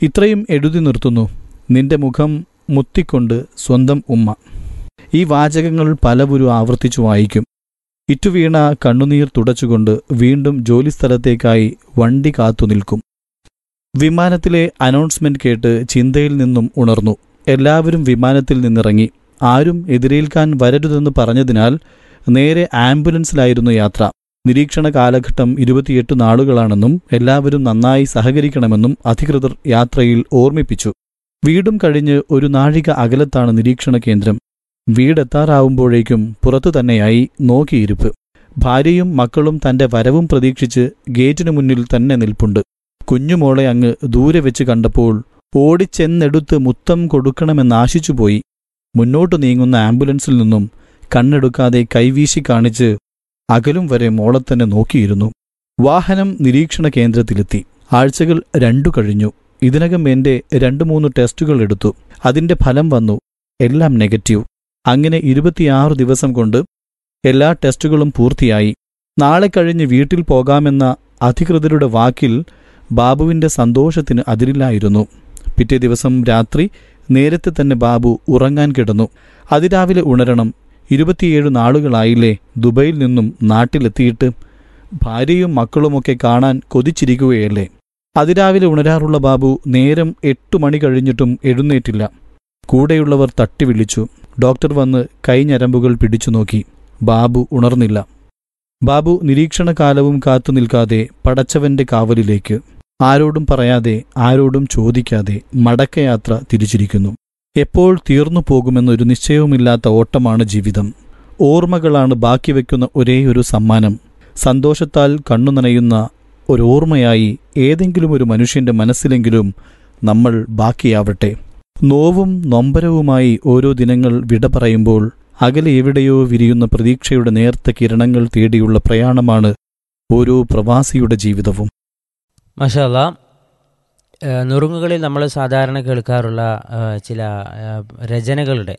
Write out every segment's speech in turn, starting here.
ഇത്രയും എഴുതി നിർത്തുന്നു നിന്റെ മുഖം മുത്തിക്കൊണ്ട് സ്വന്തം ഉമ്മ ഈ വാചകങ്ങൾ പലവരും ആവർത്തിച്ചു വായിക്കും ഇറ്റുവീണ കണ്ണുനീർ തുടച്ചുകൊണ്ട് വീണ്ടും ജോലിസ്ഥലത്തേക്കായി വണ്ടി കാത്തു നിൽക്കും വിമാനത്തിലെ അനൗൺസ്മെന്റ് കേട്ട് ചിന്തയിൽ നിന്നും ഉണർന്നു എല്ലാവരും വിമാനത്തിൽ നിന്നിറങ്ങി ആരും എതിരേൽക്കാൻ വരരുതെന്ന് പറഞ്ഞതിനാൽ നേരെ ആംബുലൻസിലായിരുന്നു യാത്ര നിരീക്ഷണ കാലഘട്ടം ഇരുപത്തിയെട്ട് നാളുകളാണെന്നും എല്ലാവരും നന്നായി സഹകരിക്കണമെന്നും അധികൃതർ യാത്രയിൽ ഓർമ്മിപ്പിച്ചു വീടും കഴിഞ്ഞ് ഒരു നാഴിക അകലത്താണ് നിരീക്ഷണ കേന്ദ്രം വീടെത്താറാവുമ്പോഴേക്കും പുറത്തു തന്നെയായി നോക്കിയിരിപ്പ് ഭാര്യയും മക്കളും തന്റെ വരവും പ്രതീക്ഷിച്ച് ഗേറ്റിനു മുന്നിൽ തന്നെ നിൽപ്പുണ്ട് കുഞ്ഞുമോളെ അങ്ങ് ദൂരെ വെച്ച് കണ്ടപ്പോൾ ഓടിച്ചെന്നെടുത്ത് മുത്തം കൊടുക്കണമെന്നാശിച്ചുപോയി മുന്നോട്ടു നീങ്ങുന്ന ആംബുലൻസിൽ നിന്നും കണ്ണെടുക്കാതെ കൈവീശി കാണിച്ച് അകലും വരെ മോളെ തന്നെ നോക്കിയിരുന്നു വാഹനം നിരീക്ഷണ കേന്ദ്രത്തിലെത്തി ആഴ്ചകൾ രണ്ടു കഴിഞ്ഞു ഇതിനകം എന്റെ രണ്ടു മൂന്ന് ടെസ്റ്റുകൾ എടുത്തു അതിന്റെ ഫലം വന്നു എല്ലാം നെഗറ്റീവ് അങ്ങനെ ഇരുപത്തിയാറ് ദിവസം കൊണ്ട് എല്ലാ ടെസ്റ്റുകളും പൂർത്തിയായി നാളെ കഴിഞ്ഞ് വീട്ടിൽ പോകാമെന്ന അധികൃതരുടെ വാക്കിൽ ബാബുവിന്റെ സന്തോഷത്തിന് അതിരില്ലായിരുന്നു പിറ്റേ ദിവസം രാത്രി നേരത്തെ തന്നെ ബാബു ഉറങ്ങാൻ കിടന്നു അതിരാവിലെ ഉണരണം ഇരുപത്തിയേഴ് നാളുകളായില്ലേ ദുബൈയിൽ നിന്നും നാട്ടിലെത്തിയിട്ട് ഭാര്യയും മക്കളുമൊക്കെ കാണാൻ കൊതിച്ചിരിക്കുകയല്ലേ അതിരാവിലെ ഉണരാറുള്ള ബാബു നേരം എട്ടു മണി കഴിഞ്ഞിട്ടും എഴുന്നേറ്റില്ല കൂടെയുള്ളവർ തട്ടി വിളിച്ചു ഡോക്ടർ വന്ന് കൈഞ്ഞരമ്പുകൾ പിടിച്ചു നോക്കി ബാബു ഉണർന്നില്ല ബാബു നിരീക്ഷണകാലവും കാത്തു നിൽക്കാതെ പടച്ചവന്റെ കാവലിലേക്ക് ആരോടും പറയാതെ ആരോടും ചോദിക്കാതെ മടക്കയാത്ര തിരിച്ചിരിക്കുന്നു എപ്പോൾ തീർന്നു പോകുമെന്നൊരു നിശ്ചയവുമില്ലാത്ത ഓട്ടമാണ് ജീവിതം ഓർമ്മകളാണ് ബാക്കി വയ്ക്കുന്ന ഒരേയൊരു സമ്മാനം സന്തോഷത്താൽ കണ്ണു നനയുന്ന ഒരോർമ്മയായി ഏതെങ്കിലും ഒരു മനുഷ്യന്റെ മനസ്സിലെങ്കിലും നമ്മൾ ബാക്കിയാവട്ടെ നോവും നൊമ്പരവുമായി ഓരോ ദിനങ്ങൾ വിട പറയുമ്പോൾ അകലെ എവിടെയോ വിരിയുന്ന പ്രതീക്ഷയുടെ നേർത്ത കിരണങ്ങൾ തേടിയുള്ള പ്രയാണമാണ് ഓരോ പ്രവാസിയുടെ ജീവിതവും മഷാല്ല നുറുങ്ങുകളിൽ നമ്മൾ സാധാരണ കേൾക്കാറുള്ള ആ, ചില ആ, രചനകളുടെ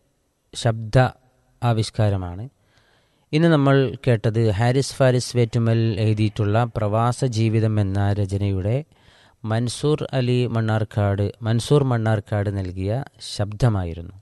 ശബ്ദ ആവിഷ്കാരമാണ് ഇന്ന് നമ്മൾ കേട്ടത് ഹാരിസ് ഫാരിസ് വേറ്റുമൽ എഴുതിയിട്ടുള്ള പ്രവാസ ജീവിതം എന്ന രചനയുടെ മൻസൂർ അലി മണ്ണാർക്കാട് മൻസൂർ മണ്ണാർക്കാട് നൽകിയ ശബ്ദമായിരുന്നു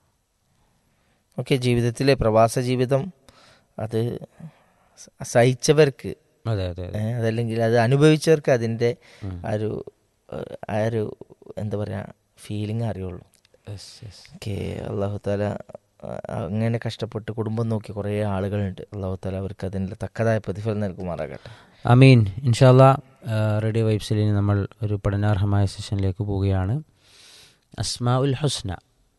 ഓക്കെ ജീവിതത്തിലെ പ്രവാസ ജീവിതം അത് സ- സഹിച്ചവർക്ക് അതെ അതെ അതെ ഏ, അതല്ലെങ്കിൽ അത് അനുഭവിച്ചവർക്ക് അതിൻ്റെ ഉം. ആ ഒരു ഏഹ്, ആ ഒരു എന്താ പറയുക ഫീലിംഗ് അറിയുള്ളൂ Yes, yes. ഓക്കെ അള്ളാഹു താല അങ്ങനെ കഷ്ടപ്പെട്ട് കുടുംബം നോക്കി കുറേ ആളുകളുണ്ട് അള്ളാഹു താല അവർക്ക് അതിൻ്റെ തക്കതായ പ്രതിഫലം നൽകുമാറാകട്ടെ അമീൻ ഇൻഷാല്ല റേഡിയോ വൈബ്സിൽ ഇനി നമ്മൾ ഒരു പഠനാർഹമായ സെഷനിലേക്ക് പോവുകയാണ് അസ്മാ ഉൽ ഹുസ്ന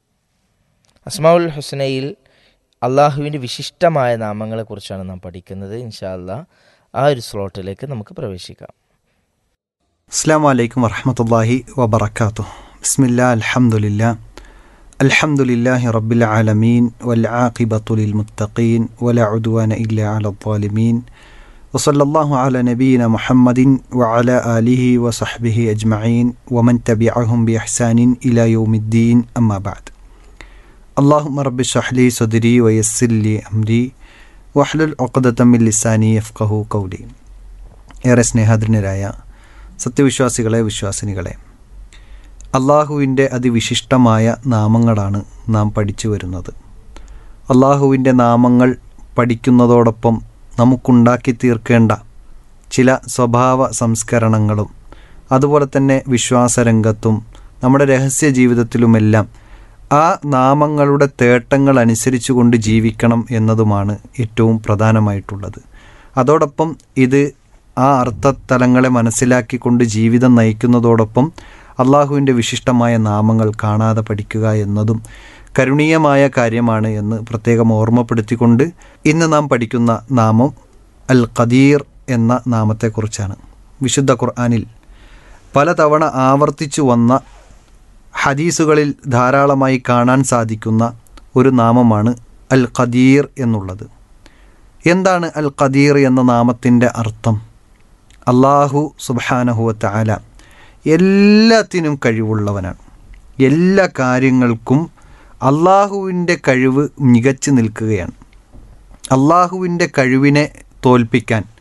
അസ്മാഉൽ ഹുസ്നയിൽ അള്ളാഹുവിൻ്റെ വിശിഷ്ടമായ നാമങ്ങളെക്കുറിച്ചാണ് നാം പഠിക്കുന്നത് ഇൻഷാ അല്ലാ ആ ഒരു സ്ലോട്ടിലേക്ക് നമുക്ക് പ്രവേശിക്കാം السلام عليكم ورحمة الله وبركاته بسم الله الحمد لله الحمد لله رب العالمين والعاقبة للمتقين ولا عدوان إلا على الظالمين وصلى الله على نبينا محمد وعلى آله وصحبه أجمعين ومن تبعهم بإحسان إلى يوم الدين أما بعد اللهم رب اشرح لي صدري ويسر لي أمري واحلل عقدة من لساني يفقه قولي ഏറെ സ്നേഹാദരനരായ സത്യവിശ്വാസികളെ വിശ്വാസിനികളെ അള്ളാഹുവിൻ്റെ അതിവിശിഷ്ടമായ നാമങ്ങളാണ് നാം പഠിച്ചു വരുന്നത് അള്ളാഹുവിൻ്റെ നാമങ്ങൾ പഠിക്കുന്നതോടൊപ്പം നമുക്കുണ്ടാക്കി തീർക്കേണ്ട ചില സ്വഭാവ സംസ്കരണങ്ങളും അതുപോലെ തന്നെ വിശ്വാസരംഗത്തും നമ്മുടെ രഹസ്യ ജീവിതത്തിലുമെല്ലാം ആ നാമങ്ങളുടെ തേട്ടങ്ങൾ അനുസരിച്ചുകൊണ്ട് ജീവിക്കണം എന്നതുമാണ് ഏറ്റവും പ്രധാനമായിട്ടുള്ളത് അതോടൊപ്പം ഇത് ആ അർത്ഥതലങ്ങളെ മനസ്സിലാക്കിക്കൊണ്ട് ജീവിതം നയിക്കുന്നതോടൊപ്പം അള്ളാഹുവിൻ്റെ വിശിഷ്ടമായ നാമങ്ങൾ കാണാതെ പഠിക്കുക എന്നതും കരുണീയമായ കാര്യമാണ് എന്ന് പ്രത്യേകം ഓർമ്മപ്പെടുത്തിക്കൊണ്ട് ഇന്ന് നാം പഠിക്കുന്ന നാമം അൽ ഖദീർ എന്ന നാമത്തെക്കുറിച്ചാണ് വിശുദ്ധ ഖുർആനിൽ പലതവണ ആവർത്തിച്ചു വന്ന ഹദീസുകളിൽ ധാരാളമായി കാണാൻ സാധിക്കുന്ന ഒരു നാമമാണ് അൽ ഖദീർ എന്നുള്ളത് എന്താണ് അൽ ഖദീർ എന്ന നാമത്തിൻ്റെ അർത്ഥം അള്ളാഹു സുബാനഹുവത്ത ആല എല്ലാത്തിനും കഴിവുള്ളവനാണ് എല്ലാ കാര്യങ്ങൾക്കും അള്ളാഹുവിൻ്റെ കഴിവ് മികച്ചു നിൽക്കുകയാണ് അള്ളാഹുവിൻ്റെ കഴിവിനെ തോൽപ്പിക്കാൻ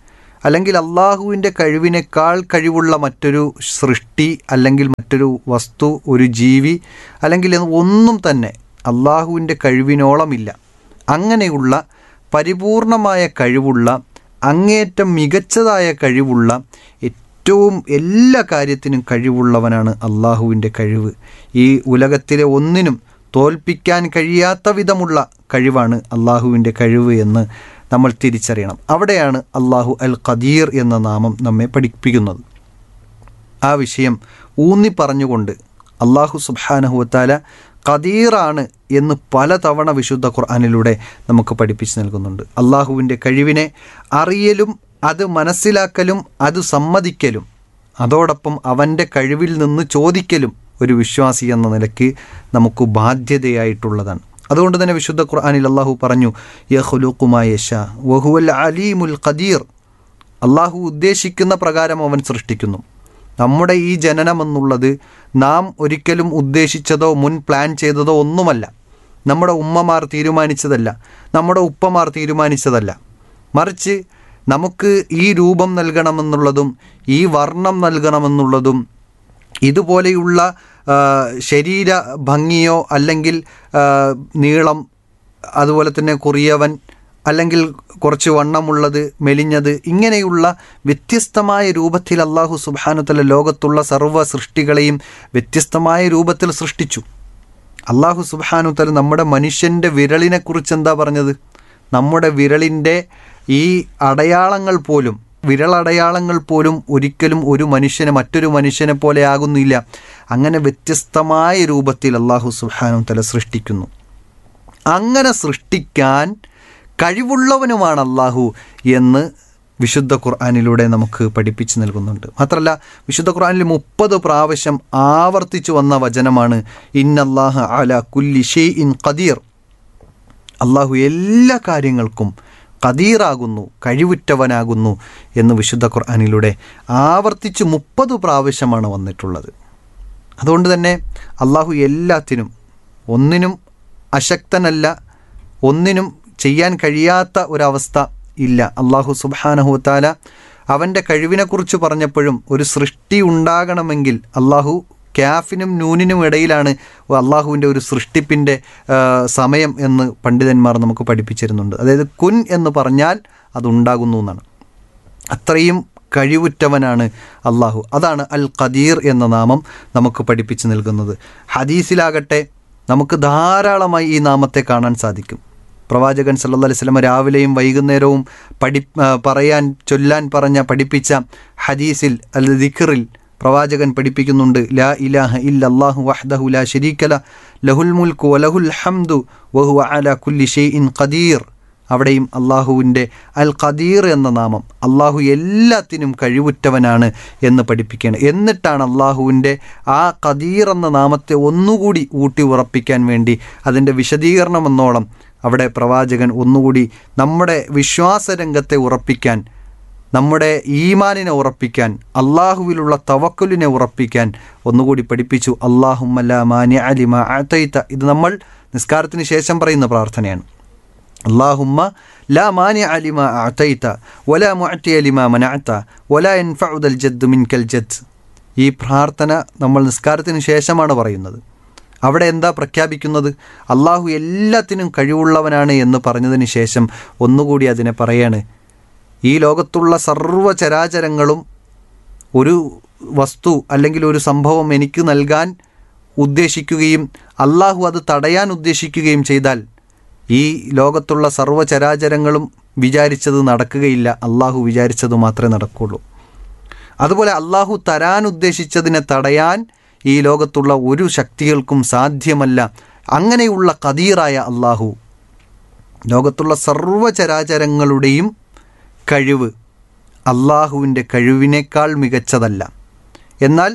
അല്ലെങ്കിൽ അള്ളാഹുവിൻ്റെ കഴിവിനേക്കാൾ കഴിവുള്ള മറ്റൊരു സൃഷ്ടി അല്ലെങ്കിൽ മറ്റൊരു വസ്തു ഒരു ജീവി അല്ലെങ്കിൽ ഒന്നും തന്നെ അള്ളാഹുവിൻ്റെ കഴിവിനോളമില്ല അങ്ങനെയുള്ള പരിപൂർണമായ കഴിവുള്ള അങ്ങേയറ്റം മികച്ചതായ കഴിവുള്ള ഏറ്റവും എല്ലാ കാര്യത്തിനും കഴിവുള്ളവനാണ് അള്ളാഹുവിൻ്റെ കഴിവ് ഈ ഉലകത്തിലെ ഒന്നിനും തോൽപ്പിക്കാൻ കഴിയാത്ത വിധമുള്ള കഴിവാണ് അള്ളാഹുവിൻ്റെ കഴിവ് എന്ന് നമ്മൾ തിരിച്ചറിയണം അവിടെയാണ് അള്ളാഹു അൽ ഖദീർ എന്ന നാമം നമ്മെ പഠിപ്പിക്കുന്നത് ആ വിഷയം ഊന്നി പറഞ്ഞുകൊണ്ട് അള്ളാഹു സുബാനഹുവത്താല ഖദീറാണ് എന്ന് പലതവണ വിശുദ്ധ ഖുർആാനിലൂടെ നമുക്ക് പഠിപ്പിച്ചു നൽകുന്നുണ്ട് അള്ളാഹുവിൻ്റെ കഴിവിനെ അറിയലും അത് മനസ്സിലാക്കലും അത് സമ്മതിക്കലും അതോടൊപ്പം അവൻ്റെ കഴിവിൽ നിന്ന് ചോദിക്കലും ഒരു വിശ്വാസി എന്ന നിലയ്ക്ക് നമുക്ക് ബാധ്യതയായിട്ടുള്ളതാണ് അതുകൊണ്ട് തന്നെ വിശുദ്ധ ഖുർആാനിൽ അള്ളാഹു പറഞ്ഞു യഹുലുക്കുമായ ഷാ വഹുവൽ അലീമുൽ ഖദീർ അള്ളാഹു ഉദ്ദേശിക്കുന്ന പ്രകാരം അവൻ സൃഷ്ടിക്കുന്നു നമ്മുടെ ഈ ജനനം എന്നുള്ളത് നാം ഒരിക്കലും ഉദ്ദേശിച്ചതോ മുൻ പ്ലാൻ ചെയ്തതോ ഒന്നുമല്ല നമ്മുടെ ഉമ്മമാർ തീരുമാനിച്ചതല്ല നമ്മുടെ ഉപ്പമാർ തീരുമാനിച്ചതല്ല മറിച്ച് നമുക്ക് ഈ രൂപം നൽകണമെന്നുള്ളതും ഈ വർണ്ണം നൽകണമെന്നുള്ളതും ഇതുപോലെയുള്ള ആ, ശരീര ഭംഗിയോ അല്ലെങ്കിൽ ആ, നീളം അതുപോലെ തന്നെ കുറിയവൻ അല്ലെങ്കിൽ കുറച്ച് വണ്ണമുള്ളത് മെലിഞ്ഞത് ഇങ്ങനെയുള്ള വ്യത്യസ്തമായ രൂപത്തിൽ അള്ളാഹു സുബാനുത്തല ലോകത്തുള്ള സർവ്വ സൃഷ്ടികളെയും വ്യത്യസ്തമായ രൂപത്തിൽ സൃഷ്ടിച്ചു അള്ളാഹു സുബാനുത്തല നമ്മുടെ മനുഷ്യൻ്റെ വിരളിനെക്കുറിച്ച് എന്താ പറഞ്ഞത് നമ്മുടെ വിരളിൻ്റെ ഈ അടയാളങ്ങൾ പോലും വിരളടയാളങ്ങൾ പോലും ഒരിക്കലും ഒരു മനുഷ്യനെ മറ്റൊരു മനുഷ്യനെ പോലെ ആകുന്നില്ല അങ്ങനെ വ്യത്യസ്തമായ രൂപത്തിൽ അള്ളാഹു സുബാനുത്തല സൃഷ്ടിക്കുന്നു അങ്ങനെ സൃഷ്ടിക്കാൻ കഴിവുള്ളവനുമാണ് അള്ളാഹു എന്ന് വിശുദ്ധ ഖുർആാനിലൂടെ നമുക്ക് പഠിപ്പിച്ചു നൽകുന്നുണ്ട് മാത്രമല്ല വിശുദ്ധ ഖുർആാനിൽ മുപ്പത് പ്രാവശ്യം ആവർത്തിച്ചു വന്ന വചനമാണ് ഇന്നല്ലാഹ അല കുല്ലി ഷെയ് ഇൻ ഖദീർ അള്ളാഹു എല്ലാ കാര്യങ്ങൾക്കും കദീറാകുന്നു കഴിവുറ്റവനാകുന്നു എന്ന് വിശുദ്ധ ഖുർആാനിലൂടെ ആവർത്തിച്ച് മുപ്പത് പ്രാവശ്യമാണ് വന്നിട്ടുള്ളത് അതുകൊണ്ട് തന്നെ അള്ളാഹു എല്ലാത്തിനും ഒന്നിനും അശക്തനല്ല ഒന്നിനും ചെയ്യാൻ കഴിയാത്ത ഒരവസ്ഥ ഇല്ല അള്ളാഹു സുബാനഹുത്താല അവൻ്റെ കഴിവിനെക്കുറിച്ച് പറഞ്ഞപ്പോഴും ഒരു സൃഷ്ടി ഉണ്ടാകണമെങ്കിൽ അള്ളാഹു ക്യാഫിനും നൂനിനും ഇടയിലാണ് അള്ളാഹുവിൻ്റെ ഒരു സൃഷ്ടിപ്പിൻ്റെ ആ, സമയം എന്ന് പണ്ഡിതന്മാർ നമുക്ക് പഠിപ്പിച്ചിരുന്നുണ്ട് അതായത് കുൻ എന്ന് പറഞ്ഞാൽ അതുണ്ടാകുന്നു എന്നാണ് അത്രയും കഴിവുറ്റവനാണ് അള്ളാഹു അതാണ് അൽ ഖദീർ എന്ന നാമം നമുക്ക് പഠിപ്പിച്ചു നൽകുന്നത് ഹദീസിലാകട്ടെ നമുക്ക് ധാരാളമായി ഈ നാമത്തെ കാണാൻ സാധിക്കും പ്രവാചകൻ സല്ലല്ലാഹു അലൈഹി വസല്ലം രാവിലെയും വൈകുന്നേരവും പഠി ആ, പറയാൻ ചൊല്ലാൻ പറഞ്ഞ പഠിപ്പിച്ച ഹദീസിൽ അൽ ദിഖറിൽ പ്രവാചകൻ പഠിപ്പിക്കുന്നുണ്ട് ലാ ഇലാഹ ഇല്ലല്ലാഹു വഹ്ദഹു ലാ ശരീക്കല ലഹുൽ മുൽക്കു വലഹുൽ ഹംദു വഹുവ അല കുല്ലി ഷെയ്ഇൻ ഖദീർ അവിടെയും അള്ളാഹുവിൻ്റെ അൽ ഖദീർ എന്ന നാമം അള്ളാഹു എല്ലാത്തിനും കഴിവുറ്റവനാണ് എന്ന് പഠിപ്പിക്കുകയാണ് എന്നിട്ടാണ് അള്ളാഹുവിൻ്റെ ആ ഖദീർ എന്ന നാമത്തെ ഒന്നുകൂടി ഊട്ടി ഉറപ്പിക്കാൻ വേണ്ടി അതിൻ്റെ വിശദീകരണം എന്നോളം അവിടെ പ്രവാചകൻ ഒന്നുകൂടി നമ്മുടെ വിശ്വാസരംഗത്തെ ഉറപ്പിക്കാൻ നമ്മുടെ ഈമാനിനെ ഉറപ്പിക്കാൻ അള്ളാഹുവിലുള്ള തവക്കുലിനെ ഉറപ്പിക്കാൻ ഒന്നുകൂടി പഠിപ്പിച്ചു അള്ളാഹുമല്ല മാനി അലിമ അത്തൈത്ത ഇത് നമ്മൾ നിസ്കാരത്തിന് ശേഷം പറയുന്ന പ്രാർത്ഥനയാണ് اللهم لا مانع لما أعطيت ولا معطي لما منعت ولا ينفع ذا الجد منك الجد ഈ പ്രാർത്ഥന നമ്മൾ നിസ്കാരത്തിന് ശേഷമാണ് പറയുന്നത് അവിടെ എന്താ പ്രഖ്യാപിക്കുന്നത് അള്ളാഹു എല്ലാത്തിനും കഴിവുള്ളവനാണ് എന്ന് പറഞ്ഞതിന് ശേഷം ഒന്നുകൂടി അതിനെ പറയാണ് ഈ ലോകത്തുള്ള സർവ്വ ചരാചരങ്ങളും ഒരു വസ്തു അല്ലെങ്കിൽ ഒരു സംഭവം എനിക്ക് നൽകാൻ ഉദ്ദേശിക്കുകയും അള്ളാഹു അത് തടയാൻ ഉദ്ദേശിക്കുകയും ചെയ്താൽ ഈ ലോകത്തുള്ള സർവ്വ ചരാചരങ്ങളും വിചാരിച്ചത് നടക്കുകയില്ല അള്ളാഹു വിചാരിച്ചത് മാത്രമേ നടക്കുള്ളൂ അതുപോലെ അള്ളാഹു തരാൻ ഉദ്ദേശിച്ചതിനെ തടയാൻ ഈ ലോകത്തുള്ള ഒരു ശക്തികൾക്കും സാധ്യമല്ല അങ്ങനെയുള്ള കദീറായ അള്ളാഹു ലോകത്തുള്ള സർവ്വചരാചരങ്ങളുടെയും കഴിവ് അള്ളാഹുവിൻ്റെ കഴിവിനേക്കാൾ മികച്ചതല്ല എന്നാൽ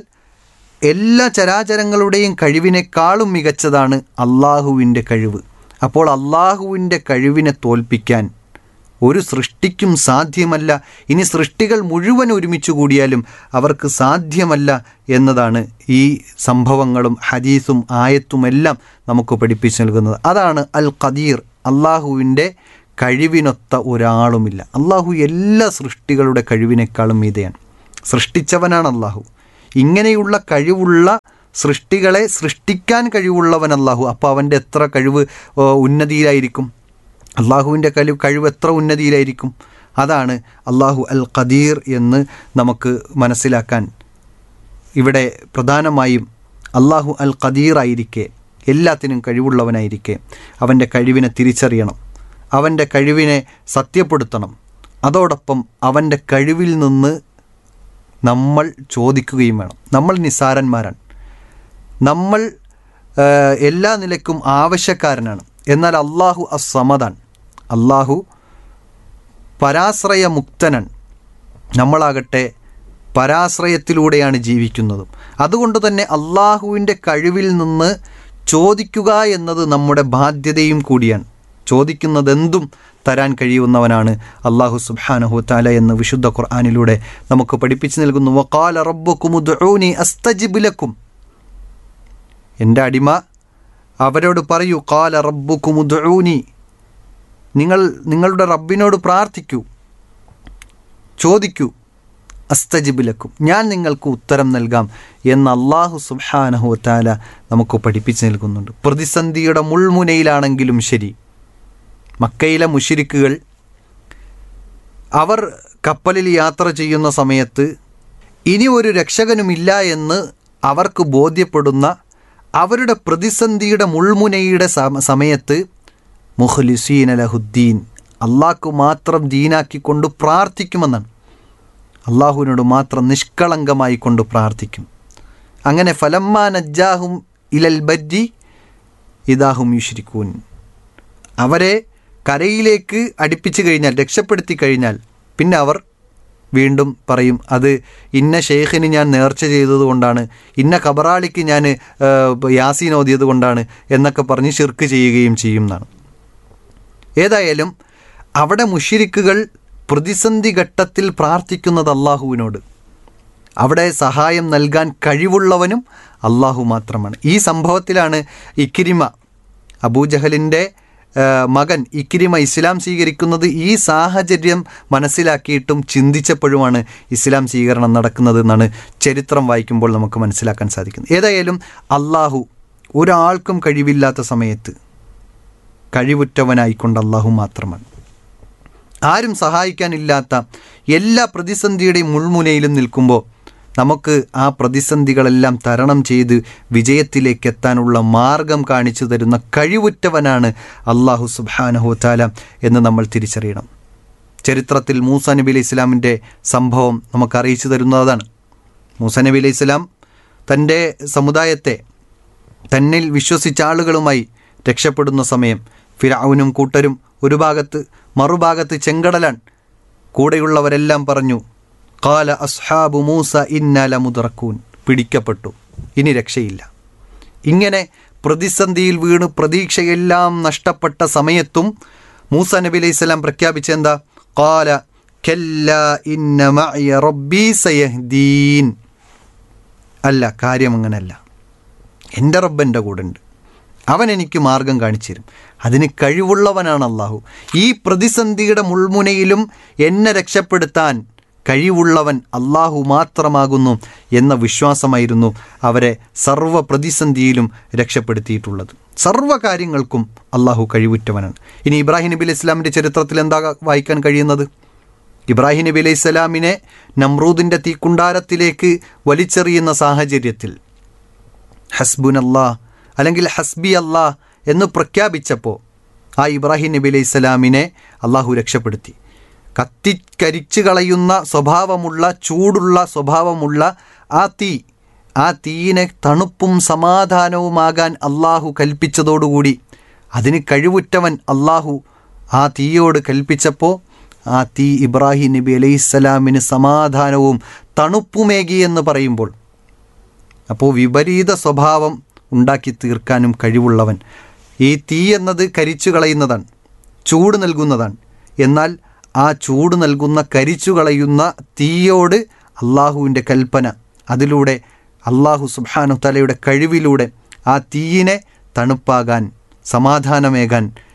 എല്ലാ ചരാചരങ്ങളുടെയും കഴിവിനേക്കാളും മികച്ചതാണ് അള്ളാഹുവിൻ്റെ കഴിവ് അപ്പോൾ അള്ളാഹുവിൻ്റെ കഴിവിനെ തോൽപ്പിക്കാൻ ഒരു സൃഷ്ടിക്കും സാധ്യമല്ല ഇനി സൃഷ്ടികൾ മുഴുവൻ ഒരുമിച്ച് കൂടിയാലും അവർക്ക് സാധ്യമല്ല എന്നതാണ് ഈ സംഭവങ്ങളും ഹദീസും ആയത്തുമെല്ലാം നമുക്ക് പഠിപ്പിച്ചു നൽകുന്നത് അതാണ് അൽ ഖദീർ അള്ളാഹുവിൻ്റെ കഴിവിനൊത്ത ഒരാളുമില്ല അള്ളാഹു എല്ലാ സൃഷ്ടികളുടെ കഴിവിനേക്കാളും മീതെയാണ് സൃഷ്ടിച്ചവനാണ് അള്ളാഹു ഇങ്ങനെയുള്ള കഴിവുള്ള സൃഷ്ടികളെ സൃഷ്ടിക്കാൻ കഴിവുള്ളവൻ അള്ളാഹു അപ്പോൾ അവൻ്റെ എത്ര കഴിവ് ഓ, ഉന്നതിയിലായിരിക്കും അള്ളാഹുവിൻ്റെ കഴിവ് കഴിവ് എത്ര ഉന്നതിയിലായിരിക്കും അതാണ് അള്ളാഹു അൽ ഖദീർ എന്ന് നമുക്ക് മനസ്സിലാക്കാൻ ഇവിടെ പ്രധാനമായും അള്ളാഹു അൽ ഖദീർ ആയിരിക്കെ എല്ലാത്തിനും കഴിവുള്ളവനായിരിക്കെ അവൻ്റെ കഴിവിനെ തിരിച്ചറിയണം അവൻ്റെ കഴിവിനെ സത്യപ്പെടുത്തണം അതോടൊപ്പം അവൻ്റെ കഴിവിൽ നിന്ന് നമ്മൾ ചോദിക്കുകയും വേണം നമ്മൾ നിസ്സാരന്മാരാണ് നമ്മൾ ആ, എല്ലാ നിലയ്ക്കും ആവശ്യക്കാരനാണ് എന്നാൽ അള്ളാഹു അസമതാണ് അള്ളാഹു പരാശ്രയമുക്തനാണ് നമ്മളാകട്ടെ പരാശ്രയത്തിലൂടെയാണ് ജീവിക്കുന്നതും അതുകൊണ്ട് തന്നെ അള്ളാഹുവിൻ്റെ കഴിവിൽ നിന്ന് ചോദിക്കുക എന്നത് നമ്മുടെ ബാധ്യതയും കൂടിയാണ് ചോദിക്കുന്നതെന്തും തരാൻ കഴിയുന്നവനാണ് അള്ളാഹു സുബ്ഹാനഹു താല എന്ന് വിശുദ്ധ ഖുർആാനിലൂടെ നമുക്ക് പഠിപ്പിച്ചു നൽകുന്നു വക്കാല റബ്ബുക്കുമുദ്ഊനി അസ്തജിബുലക്കും എൻ്റെ അടിമ അവരോട് പറയൂ കാല റബ്ബുക്കുമുദ്ഊനി നിങ്ങൾ നിങ്ങളുടെ റബ്ബിനോട് പ്രാർത്ഥിക്കൂ ചോദിക്കൂ അസ്തജിബിലക്കും ഞാൻ നിങ്ങൾക്ക് ഉത്തരം നൽകാം എന്ന് അള്ളാഹു സുബ്ഹാനഹു താല നമുക്ക് പഠിപ്പിച്ചു നൽകുന്നുണ്ട് പ്രതിസന്ധിയുടെ മുൾമുനയിലാണെങ്കിലും ശരി മക്കയിലെ മുഷിരിക്കുകൾ അവർ കപ്പലിൽ യാത്ര ചെയ്യുന്ന സമയത്ത് ഇനി ഒരു രക്ഷകനുമില്ല എന്ന് അവർക്ക് ബോധ്യപ്പെടുന്ന അവരുടെ പ്രതിസന്ധിയുടെ മുൾമുനയുടെ സമ- സമയത്ത് മുഖ്ലിസീൻ അലഹുദ്ദീൻ അള്ളാഹ്ക്ക് മാത്രം ദീനാക്കിക്കൊണ്ട് പ്രാർത്ഥിക്കുമെന്നാണ് അള്ളാഹുവിനോട് മാത്രം നിഷ്കളങ്കമായി കൊണ്ട് പ്രാർത്ഥിക്കും അങ്ങനെ ഫലമ്മാ നജ്ജാഹും ഇലൽ ബജ്ജി ഇതാഹും യുഷിരിക്കൂൻ അവരെ കരയിലേക്ക് അടുപ്പിച്ചു കഴിഞ്ഞാൽ രക്ഷപ്പെടുത്തി കഴിഞ്ഞാൽ പിന്നെ അവർ വീണ്ടും പറയും അത് ഇന്ന ഷെയ്ഖിന് ഞാൻ നേർച്ച ചെയ്തത് കൊണ്ടാണ് ഇന്ന കബറാളിക്ക് ഞാൻ യാസീൻ ഓതിയത് കൊണ്ടാണ് എന്നൊക്കെ പറഞ്ഞ് ഷിർക്ക് ചെയ്യുകയും ചെയ്യും എന്നാണ് ഏതായാലും അവിടെ മുഷിരിക്കുകൾ പ്രതിസന്ധി ഘട്ടത്തിൽ പ്രാർത്ഥിക്കുന്നത് അള്ളാഹുവിനോട് അവിടെ സഹായം നൽകാൻ കഴിവുള്ളവനും അള്ളാഹു മാത്രമാണ് ഈ സംഭവത്തിലാണ് ഇക്കിരിമ അബൂജഹലിൻ്റെ ആ, മകൻ ഇക്കിരിമ ഇസ്ലാം സ്വീകരിക്കുന്നത് ഈ സാഹചര്യം മനസ്സിലാക്കിയിട്ടും ചിന്തിച്ചപ്പോഴുമാണ് ഇസ്ലാം സ്വീകരണം നടക്കുന്നത് എന്നാണ് ചരിത്രം വായിക്കുമ്പോൾ നമുക്ക് മനസ്സിലാക്കാൻ സാധിക്കുന്നത് ഏതായാലും അള്ളാഹു ഒരാൾക്കും കഴിവില്ലാത്ത സമയത്ത് കഴിവുറ്റവനായിക്കൊണ്ട് അള്ളാഹു മാത്രമാണ് ആരും സഹായിക്കാനില്ലാത്ത എല്ലാ പ്രതിസന്ധിയുടെയും മുൾമുനയിലും നിൽക്കുമ്പോൾ നമുക്ക് ആ പ്രതിസന്ധികളെല്ലാം തരണം ചെയ്ത് വിജയത്തിലേക്ക് എത്താനുള്ള മാർഗം കാണിച്ചു തരുന്ന കഴിവുറ്റവനാണ് അള്ളാഹു സുബാനഹു താല എന്ന് നമ്മൾ തിരിച്ചറിയണം ചരിത്രത്തിൽ മൂസ നബി അലൈഹി ഇസ്ലാമിൻ്റെ സംഭവം നമുക്ക് അറിയിച്ചു തരുന്നതാണ് മൂസ നബി അലൈഹി ഇസ്ലാം തൻ്റെ സമുദായത്തെ തന്നിൽ വിശ്വസിച്ച ആളുകളുമായി രക്ഷപ്പെടുന്ന സമയം ഫിരാവുനും കൂട്ടരും ഒരു ഭാഗത്ത് മറുഭാഗത്ത് ചെങ്കടലാൻ കൂടെയുള്ളവരെല്ലാം പറഞ്ഞു കാല അസ്ഹാബു മൂസ ഇന്നാല മുതറക്കൂൻ പിടിക്കപ്പെട്ടു ഇനി രക്ഷയില്ല ഇങ്ങനെ പ്രതിസന്ധിയിൽ വീണ് പ്രതീക്ഷയെല്ലാം നഷ്ടപ്പെട്ട സമയത്തും മൂസ നബി അലൈഹി സ്വലാം പ്രഖ്യാപിച്ചെന്താ കാല കെല്ല ഇന്ന മഅയ റബ്ബി സയഹ്ദീൻ അല്ല കാര്യം അങ്ങനല്ല എൻ്റെ റബ്ബ് എൻ്റെ കൂടെ ഉണ്ട് അവൻ എനിക്ക് മാർഗം കാണിച്ചു തരും അതിന് കഴിവുള്ളവനാണ് അള്ളാഹു ഈ പ്രതിസന്ധിയുടെ മുൾമുനയിലും എന്നെ രക്ഷപ്പെടുത്താൻ കഴിവുള്ളവൻ അള്ളാഹു മാത്രമാകുന്നു എന്ന വിശ്വാസമായിരുന്നു അവരെ സർവ്വ പ്രതിസന്ധിയിലും രക്ഷപ്പെടുത്തിയിട്ടുള്ളത് സർവ്വ കാര്യങ്ങൾക്കും അള്ളാഹു കഴിവുറ്റവനാണ് ഇനി ഇബ്രാഹിം നബി അലൈഹി ഇസ്ലാമിൻ്റെ ചരിത്രത്തിൽ എന്താ വായിക്കാൻ കഴിയുന്നത് ഇബ്രാഹിം നബി അലൈഹി സ്വലാമിനെ നമ്രൂദിൻ്റെ തീക്കുണ്ടാരത്തിലേക്ക് വലിച്ചെറിയുന്ന സാഹചര്യത്തിൽ ഹസ്ബുൻ അല്ലാ അല്ലെങ്കിൽ ഹസ്ബി അല്ലാ എന്ന് പ്രഖ്യാപിച്ചപ്പോൾ ആ ഇബ്രാഹിം നബി അലൈഹി സ്വലാമിനെ അള്ളാഹു രക്ഷപ്പെടുത്തി കത്തിക്കരിച്ചു കളയുന്ന സ്വഭാവമുള്ള ചൂടുള്ള സ്വഭാവമുള്ള ആ തീ ആ തീയിനെ തണുപ്പും സമാധാനവുമാകാൻ അള്ളാഹു കൽപ്പിച്ചതോടുകൂടി അതിന് കഴിവുറ്റവൻ അള്ളാഹു ആ തീയോട് കൽപ്പിച്ചപ്പോൾ ആ തീ ഇബ്രാഹിം നബി അലൈഹിസ്സലാമിന് സമാധാനവും തണുപ്പുമേകി എന്ന് പറയുമ്പോൾ അപ്പോൾ വിപരീത സ്വഭാവം ഉണ്ടാക്കി തീർക്കാനും കഴിവുള്ളവൻ ഈ തീ എന്നത് കരിച്ചു കളയുന്നതാണ് ചൂട് നൽകുന്നതാണ് എന്നാൽ ആ ചൂട് നൽകുന്ന കരിച്ചു കളയുന്ന തീയോട് അള്ളാഹുവിൻ്റെ കൽപ്പന അതിലൂടെ അള്ളാഹു സുബാനു തലയുടെ കഴിവിലൂടെ ആ തീയിനെ തണുപ്പാകാൻ സമാധാനമേകാൻ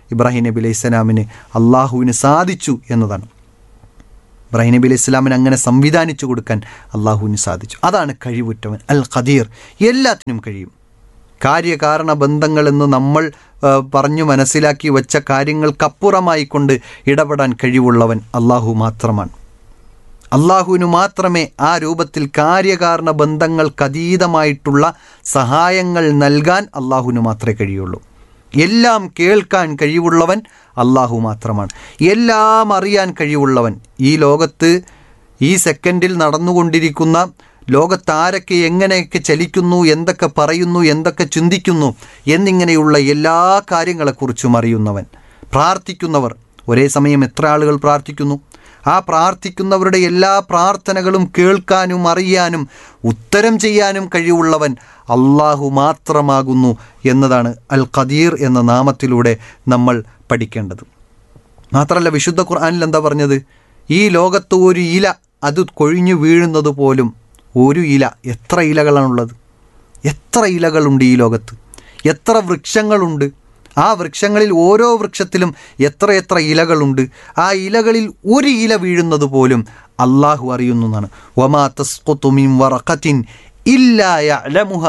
ഇബ്രാഹിം നബി അലൈഹി സ്വലാമിന് അള്ളാഹുവിന് സാധിച്ചു എന്നതാണ് ഇബ്രാഹിം നബി അലൈഹി സ്വലാമിന് അങ്ങനെ സംവിധാനിച്ചു കൊടുക്കാൻ അള്ളാഹുവിന് സാധിച്ചു അതാണ് കഴിവുറ്റവൻ അൽ ഖദീർ എല്ലാത്തിനും കഴിയും കാര്യകാരണ ബന്ധങ്ങളെന്ന് നമ്മൾ ആ, പറഞ്ഞു മനസ്സിലാക്കി വെച്ച കാര്യങ്ങൾക്കപ്പുറമായി കൊണ്ട് ഇടപെടാൻ കഴിവുള്ളവൻ അള്ളാഹു മാത്രമാണ് അള്ളാഹുവിന് മാത്രമേ ആ രൂപത്തിൽ കാര്യകാരണ ബന്ധങ്ങൾക്കതീതമായിട്ടുള്ള സഹായങ്ങൾ നൽകാൻ അള്ളാഹുവിന് മാത്രമേ കഴിയുള്ളൂ എല്ലാം കേൾക്കാൻ കഴിവുള്ളവൻ അള്ളാഹു മാത്രമാണ് എല്ലാം അറിയാൻ കഴിവുള്ളവൻ ഈ ലോകത്ത് ഈ സെക്കൻഡിൽ നടന്നുകൊണ്ടിരിക്കുന്ന ലോകത്താരൊക്കെ എങ്ങനെയൊക്കെ ചലിക്കുന്നു എന്തൊക്കെ പറയുന്നു എന്തൊക്കെ ചിന്തിക്കുന്നു എന്നിങ്ങനെയുള്ള എല്ലാ കാര്യങ്ങളെക്കുറിച്ചും അറിയുന്നവൻ പ്രാർത്ഥിക്കുന്നവർ ഒരേ സമയം എത്ര ആളുകൾ പ്രാർത്ഥിക്കുന്നു ആ പ്രാർത്ഥിക്കുന്നവരുടെ എല്ലാ പ്രാർത്ഥനകളും കേൾക്കാനും അറിയാനും ഉത്തരം ചെയ്യാനും കഴിവുള്ളവൻ അള്ളാഹു മാത്രമാകുന്നു എന്നതാണ് അൽ ഖദീർ എന്ന നാമത്തിലൂടെ നമ്മൾ പഠിക്കേണ്ടത് മാത്രമല്ല വിശുദ്ധ ഖുർആനിൽ എന്താ പറഞ്ഞത് ഈ ലോകത്ത് ഒരു ഇല അത് കൊഴിഞ്ഞു വീഴുന്നത് പോലും ഒരു ഇല എത്ര ഇലകളാണുള്ളത് എത്ര ഇലകളുണ്ട് ഈ ലോകത്ത് എത്ര വൃക്ഷങ്ങളുണ്ട് ആ വൃക്ഷങ്ങളിൽ ഓരോ വൃക്ഷത്തിലും എത്ര എത്ര ഇലകളുണ്ട് ആ ഇലകളിൽ ഒരു ഇല വീഴുന്നത് പോലും അള്ളാഹു അറിയുന്നു എന്നാണ് വമാ തസ്ഖുതു മിൻ വറഖത്തിൻ ഇല്ലാ യഅലമുഹ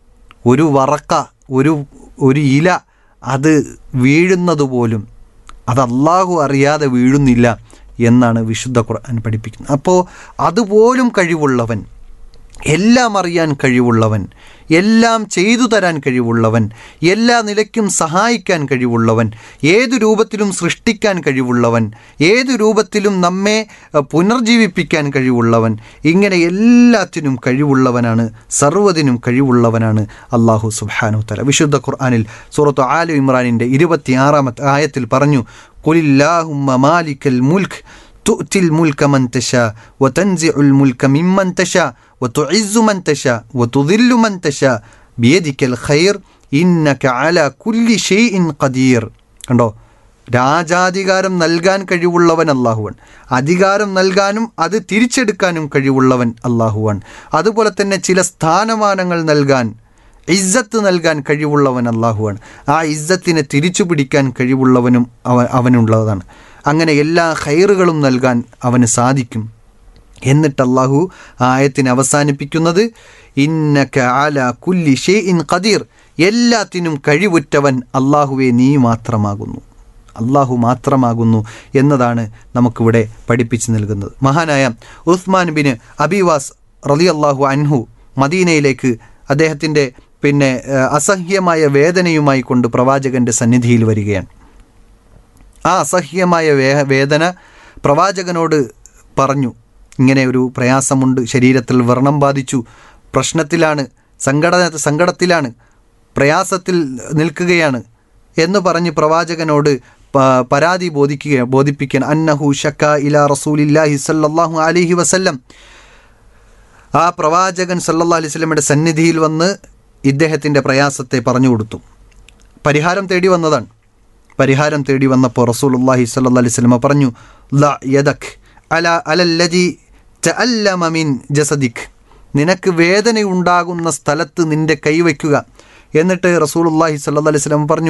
ഒരു വറക്ക ഒരു ഒരു ഇല അത് വീഴുന്നത് പോലും അത് അള്ളാഹു അറിയാതെ വീഴുന്നില്ല എന്നാണ് വിശുദ്ധ ഖുർആൻ പഠിപ്പിക്കുന്നത് അപ്പോൾ അതുപോലും കഴിവുള്ളവൻ എല്ലാം അറിയാൻ കഴിവുള്ളവൻ എല്ലാം ചെയ്തു തരാൻ കഴിവുള്ളവൻ എല്ലാ നിലയ്ക്കും സഹായിക്കാൻ കഴിവുള്ളവൻ ഏതു രൂപത്തിലും സൃഷ്ടിക്കാൻ കഴിവുള്ളവൻ ഏതു രൂപത്തിലും നമ്മെ അഹ്, പുനർജീവിപ്പിക്കാൻ കഴിവുള്ളവൻ ഇങ്ങനെ എല്ലാത്തിനും കഴിവുള്ളവനാണ് സർവ്വതിനും കഴിവുള്ളവനാണ് അള്ളാഹു സുബ്ഹാനു തല വിശുദ്ധ ഖുർആനിൽ സൂറത്ത് ആലു ഇമ്രാനിൻ്റെ ഇരുപത്തിയാറാമത്തെ ആയത്തിൽ പറഞ്ഞു കുലില്ലാഹുമ്മ മാലിക്കൽ മുൽഖ് تؤتي الملك من تشاء وتنزع الملك ممن تشاء وتعز من تشاء وتذل من تشاء بيدك الخير إنك على كل شيء قدير കണ്ടോ രാജാധികാരം നൽകാൻ കഴിവുള്ളവൻ അള്ളാഹുവൻ അധികാരം നൽകാനും അത് തിരിച്ചെടുക്കാനും കഴിവുള്ളവൻ അള്ളാഹുവാൻ അതുപോലെ തന്നെ ചില സ്ഥാനമാനങ്ങൾ നൽകാൻ ഇസ്സത്ത് നൽകാൻ കഴിവുള്ളവൻ അള്ളാഹുവാണ് ആ ഇസ്സത്തിനെ തിരിച്ചു പിടിക്കാൻ കഴിവുള്ളവനും അവ അവനുള്ളതാണ് അങ്ങനെ എല്ലാ ഖൈറുകളും നൽകാൻ അവന് സാധിക്കും എന്നിട്ട് അള്ളാഹു ആ ആയത്തിനെ അവസാനിപ്പിക്കുന്നത് ഇന്നക ആല കുല്ലി ഷേ ഇൻ ഖദീർ എല്ലാത്തിനും കഴിവുറ്റവൻ അള്ളാഹുവെ നീ മാത്രമാകുന്നു അള്ളാഹു മാത്രമാകുന്നു എന്നതാണ് നമുക്കിവിടെ പഠിപ്പിച്ചു നൽകുന്നത് മഹാനായ ഉസ്മാൻ ബിൻ അബിവാസ് റലി അള്ളാഹു അൻഹു മദീനയിലേക്ക് അദ്ദേഹത്തിൻ്റെ പിന്നെ ഏഹ്, അസഹ്യമായ വേദനയുമായി കൊണ്ട് പ്രവാചകൻ്റെ സന്നിധിയിൽ വരികയാണ് ആ അസഹ്യമായ വേ വേദന പ്രവാചകനോട് പറഞ്ഞു ഇങ്ങനെ ഒരു പ്രയാസമുണ്ട് ശരീരത്തിൽ വ്രണം ബാധിച്ചു പ്രശ്നത്തിലാണ് സങ്കട സങ്കടത്തിലാണ് പ്രയാസത്തിൽ നിൽക്കുകയാണ് എന്ന് പറഞ്ഞ് പ്രവാചകനോട് പ- പരാതി ബോധിക്കുക ബോധിപ്പിക്കാൻ അന്നഹു ഷക്ക ഇല റസൂലില്ലാഹി സല്ലല്ലാഹു അലൈഹി വസല്ലം ആ പ്രവാചകൻ സല്ലല്ലാഹു അലൈഹി വസല്ലമയുടെ സന്നിധിയിൽ വന്ന് ഇദ്ദേഹത്തിൻ്റെ പ്രയാസത്തെ പറഞ്ഞു കൊടുത്തു പരിഹാരം തേടി വന്നതാണ് പരിഹാരം തേടി വന്നപ്പോൾ റസൂലുള്ളാഹി സ്വല്ലല്ലാഹി അലൈഹി വസല്ലമ പറഞ്ഞു ല യദക് അല അലല്ലദി തഅല്ലമ മിൻ ജസദിക് നിനക്ക് വേദനയുണ്ടാകുന്ന സ്ഥലത്ത് നിന്റെ കൈവയ്ക്കുക എന്നിട്ട് റസൂലുള്ളാഹി സ്വല്ലല്ലാഹി അലൈഹി വസല്ലമ പറഞ്ഞു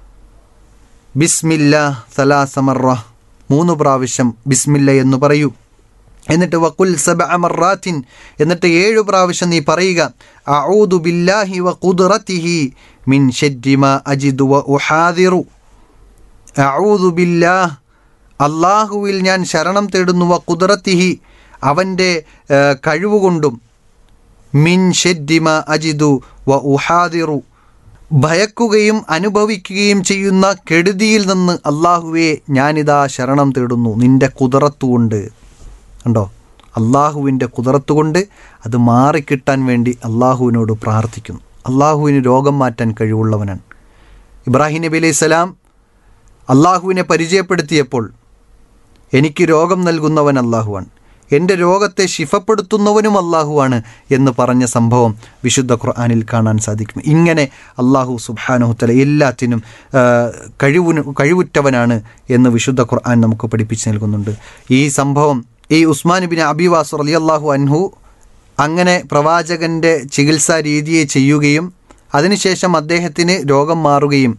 ബിസ്മില്ല സലാസമറ മൂന്ന് പ്രാവശ്യം ബിസ്മില്ല എന്ന് പറയൂ എന്നിട്ട് വക്കുൽ സബ മറാത്തിൻ എന്നിട്ട് ഏഴു പ്രാവശ്യം നീ പറയുക അഊദു ബില്ലാഹി വ ഖുദ്റതിഹി മിൻ ഷദ്രി മാ അജിദു വ ഉഹാദിറു അഊദു ബില്ലാഹ് അള്ളാഹുവിൽ ഞാൻ ശരണം തേടുന്നു വ ഖുദ്റതിഹി അവൻ്റെ ഏഹ്, കഴിവുകൊണ്ടും മിൻ ഷദ്രി മാ അജിദു വ ഉഹാദിറു ഭയക്കുകയും അനുഭവിക്കുകയും ചെയ്യുന്ന കെടുതിയിൽ നിന്ന് അള്ളാഹുവെ ഞാനിതാ ശരണം തേടുന്നു നിന്റെ കുതിറത്തുകൊണ്ട് കണ്ടോ അള്ളാഹുവിൻ്റെ കുതിറത്തുകൊണ്ട് അത് മാറിക്കിട്ടാൻ വേണ്ടി അള്ളാഹുവിനോട് പ്രാർത്ഥിക്കുന്നു അള്ളാഹുവിന് രോഗം മാറ്റാൻ കഴിവുള്ളവനാണ് ഇബ്രാഹിം നബി അലൈഹി സ്വലാം അള്ളാഹുവിനെ പരിചയപ്പെടുത്തിയപ്പോൾ എനിക്ക് രോഗം നൽകുന്നവൻ അള്ളാഹുവാണ് എൻ്റെ രോഗത്തെ ശിഫപ്പെടുത്തുന്നവനും അള്ളാഹുവാണ് എന്ന് പറഞ്ഞ സംഭവം വിശുദ്ധ ഖുർആനിൽ കാണാൻ സാധിക്കും ഇങ്ങനെ അള്ളാഹു സുബാനുഹത്തല എല്ലാത്തിനും ആ, കഴിവിന് കഴിവുറ്റവനാണ് എന്ന് വിശുദ്ധ ഖുർആൻ നമുക്ക് പഠിപ്പിച്ച് നൽകുന്നുണ്ട് ഈ സംഭവം ഈ ഉസ്മാൻ ബിൻ അബിവാസ് റലി അള്ളാഹു അൻഹു അങ്ങനെ പ്രവാചകൻ്റെ ചികിത്സാ രീതിയെ ചെയ്യുകയും അതിനുശേഷം അദ്ദേഹത്തിന് രോഗം മാറുകയും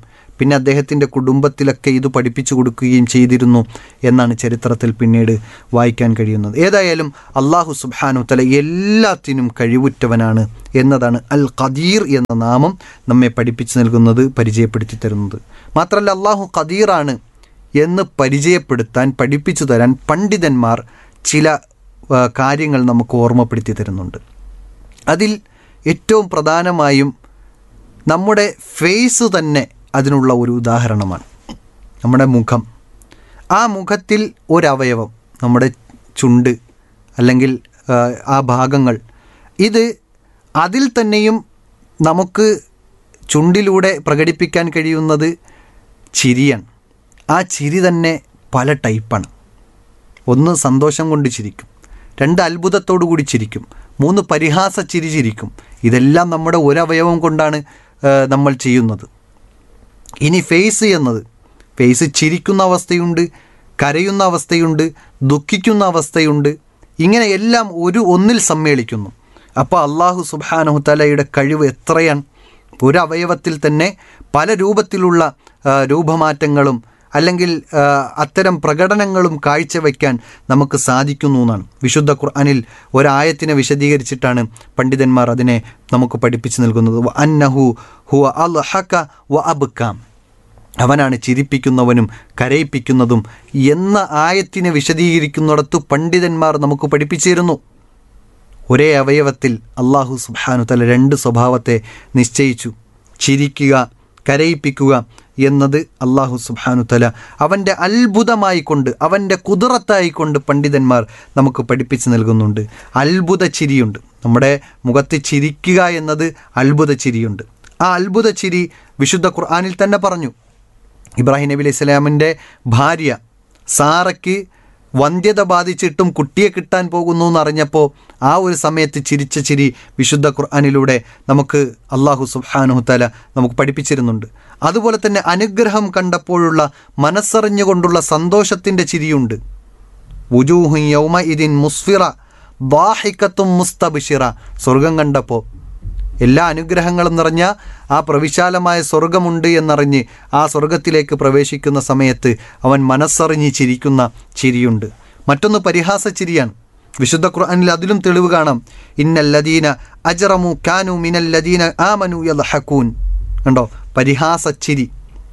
പിന്നെ അദ്ദേഹത്തിൻ്റെ കുടുംബത്തിലൊക്കെ ഇത് പഠിപ്പിച്ചു കൊടുക്കുകയും ചെയ്തിരുന്നു എന്നാണ് ചരിത്രത്തിൽ പിന്നീട് വായിക്കാൻ കഴിയുന്നത് ഏതായാലും അള്ളാഹു സുബാനു തല എല്ലാത്തിനും കഴിവുറ്റവനാണ് എന്നതാണ് അൽ ഖദീർ എന്ന നാമം നമ്മെ പഠിപ്പിച്ചു നൽകുന്നത് പരിചയപ്പെടുത്തി തരുന്നത് മാത്രമല്ല അള്ളാഹു ഖദീറാണ് എന്ന് പരിചയപ്പെടുത്താൻ പഠിപ്പിച്ചു തരാൻ പണ്ഡിതന്മാർ ചില ആ, കാര്യങ്ങൾ നമുക്ക് ഓർമ്മപ്പെടുത്തി തരുന്നുണ്ട് അതിൽ ഏറ്റവും പ്രധാനമായും നമ്മുടെ ഫേസ് തന്നെ അതിനുള്ള ഒരു ഉദാഹരണമാണ് നമ്മുടെ മുഖം ആ മുഖത്തിൽ ഒരവയവം നമ്മുടെ ചുണ്ട് അല്ലെങ്കിൽ ആ, ആ ഭാഗങ്ങൾ ഇത് അതിൽ തന്നെയും നമുക്ക് ചുണ്ടിലൂടെ പ്രകടിപ്പിക്കാൻ കഴിയുന്നത് ചിരിയാണ് ആ ചിരി തന്നെ പല ടൈപ്പാണ് ഒന്ന് സന്തോഷം കൊണ്ട് ചിരിക്കും രണ്ട് അത്ഭുതത്തോടു കൂടി ചിരിക്കും മൂന്ന് പരിഹാസ ചിരി ചിരിക്കും ഇതെല്ലാം നമ്മുടെ ഒരവയവം കൊണ്ടാണ് ആ, നമ്മൾ ചെയ്യുന്നത് ഇനി ഫേസ് എന്നത് ഫേസ് ചിരിക്കുന്ന അവസ്ഥയുണ്ട് കരയുന്ന അവസ്ഥയുണ്ട് ദുഃഖിക്കുന്ന അവസ്ഥയുണ്ട് ഇങ്ങനെ എല്ലാം ഒരു ഒന്നിൽ സമ്മേളിക്കുന്നു അപ്പോൾ അള്ളാഹു സുബാനഹു തലയുടെ കഴിവ് എത്രയാണ് ഒരു അവയവത്തിൽ തന്നെ പല രൂപത്തിലുള്ള ആ, രൂപമാറ്റങ്ങളും അല്ലെങ്കിൽ ആ, അത്തരം പ്രകടനങ്ങളും കാഴ്ചവെക്കാൻ നമുക്ക് സാധിക്കുന്നു എന്നാണ് വിശുദ്ധ ഖുർആനിൽ ഒരായത്തിനെ വിശദീകരിച്ചിട്ടാണ് പണ്ഡിതന്മാർ അതിനെ നമുക്ക് പഠിപ്പിച്ചു നൽകുന്നത് വ അന്നഹു ഹുവ അൽ ഹക്ക വ അബ്ക്കാം അവനാണ് ചിരിപ്പിക്കുന്നവനും കരയിപ്പിക്കുന്നതും എന്ന ആയത്തിനെ വിശദീകരിക്കുന്നിടത്ത് പണ്ഡിതന്മാർ നമുക്ക് പഠിപ്പിച്ചിരുന്നു ഒരേ അവയവത്തിൽ അള്ളാഹു സുബാനു തല രണ്ട് സ്വഭാവത്തെ നിശ്ചയിച്ചു ചിരിക്കുക കരയിപ്പിക്കുക എന്നത് അള്ളാഹു സുബാനു തല അവൻ്റെ അത്ഭുതമായി കൊണ്ട് അവൻ്റെ കുതിറത്തായി കൊണ്ട് പണ്ഡിതന്മാർ നമുക്ക് പഠിപ്പിച്ച് നൽകുന്നുണ്ട് അത്ഭുത ചിരിയുണ്ട് നമ്മുടെ മുഖത്ത് ചിരിക്കുക എന്നത് അത്ഭുത ചിരിയുണ്ട് ആ അത്ഭുത ചിരി വിശുദ്ധ ഖുർആാനിൽ തന്നെ പറഞ്ഞു ഇബ്രാഹിം നബി അലൈഹി സ്വലാമിൻ്റെ ഭാര്യ സാറയ്ക്ക് വന്ധ്യത ബാധിച്ചിട്ടും കുട്ടിയെ കിട്ടാൻ പോകുന്നു എന്നറിഞ്ഞപ്പോൾ ആ ഒരു സമയത്ത് ചിരിച്ച ചിരി വിശുദ്ധ ഖുർആാനിലൂടെ നമുക്ക് അള്ളാഹു സുബ്ഹാനുഹുത്തല നമുക്ക് പഠിപ്പിച്ചിരുന്നുണ്ട് അതുപോലെ തന്നെ അനുഗ്രഹം കണ്ടപ്പോഴുള്ള മനസ്സറിഞ്ഞുകൊണ്ടുള്ള സന്തോഷത്തിൻ്റെ ചിരിയുണ്ട് വുജൂഹു യൗമ ഇതിൻ മുസ്ഫിറ ദാഹിക്കത്തും മുസ്തബിഷിറ സ്വർഗം കണ്ടപ്പോൾ എല്ലാ അനുഗ്രഹങ്ങളും നിറഞ്ഞ ആ പ്രവിശാലമായ സ്വർഗമുണ്ട് എന്നറിഞ്ഞ് ആ സ്വർഗത്തിലേക്ക് പ്രവേശിക്കുന്ന സമയത്ത് അവൻ മനസ്സറിഞ്ഞ് ചിരിക്കുന്ന ചിരിയുണ്ട് മറ്റൊന്ന് പരിഹാസ ചിരിയാണ് വിശുദ്ധ ഖുർആനിൽ അതിലും തെളിവ് കാണാം ഇന്നല്ലദീന അജറമു കാനു മിനല്ലദീന ആമനു യദ്ഹഖൂൻ കണ്ടോ പരിഹാസ ചിരി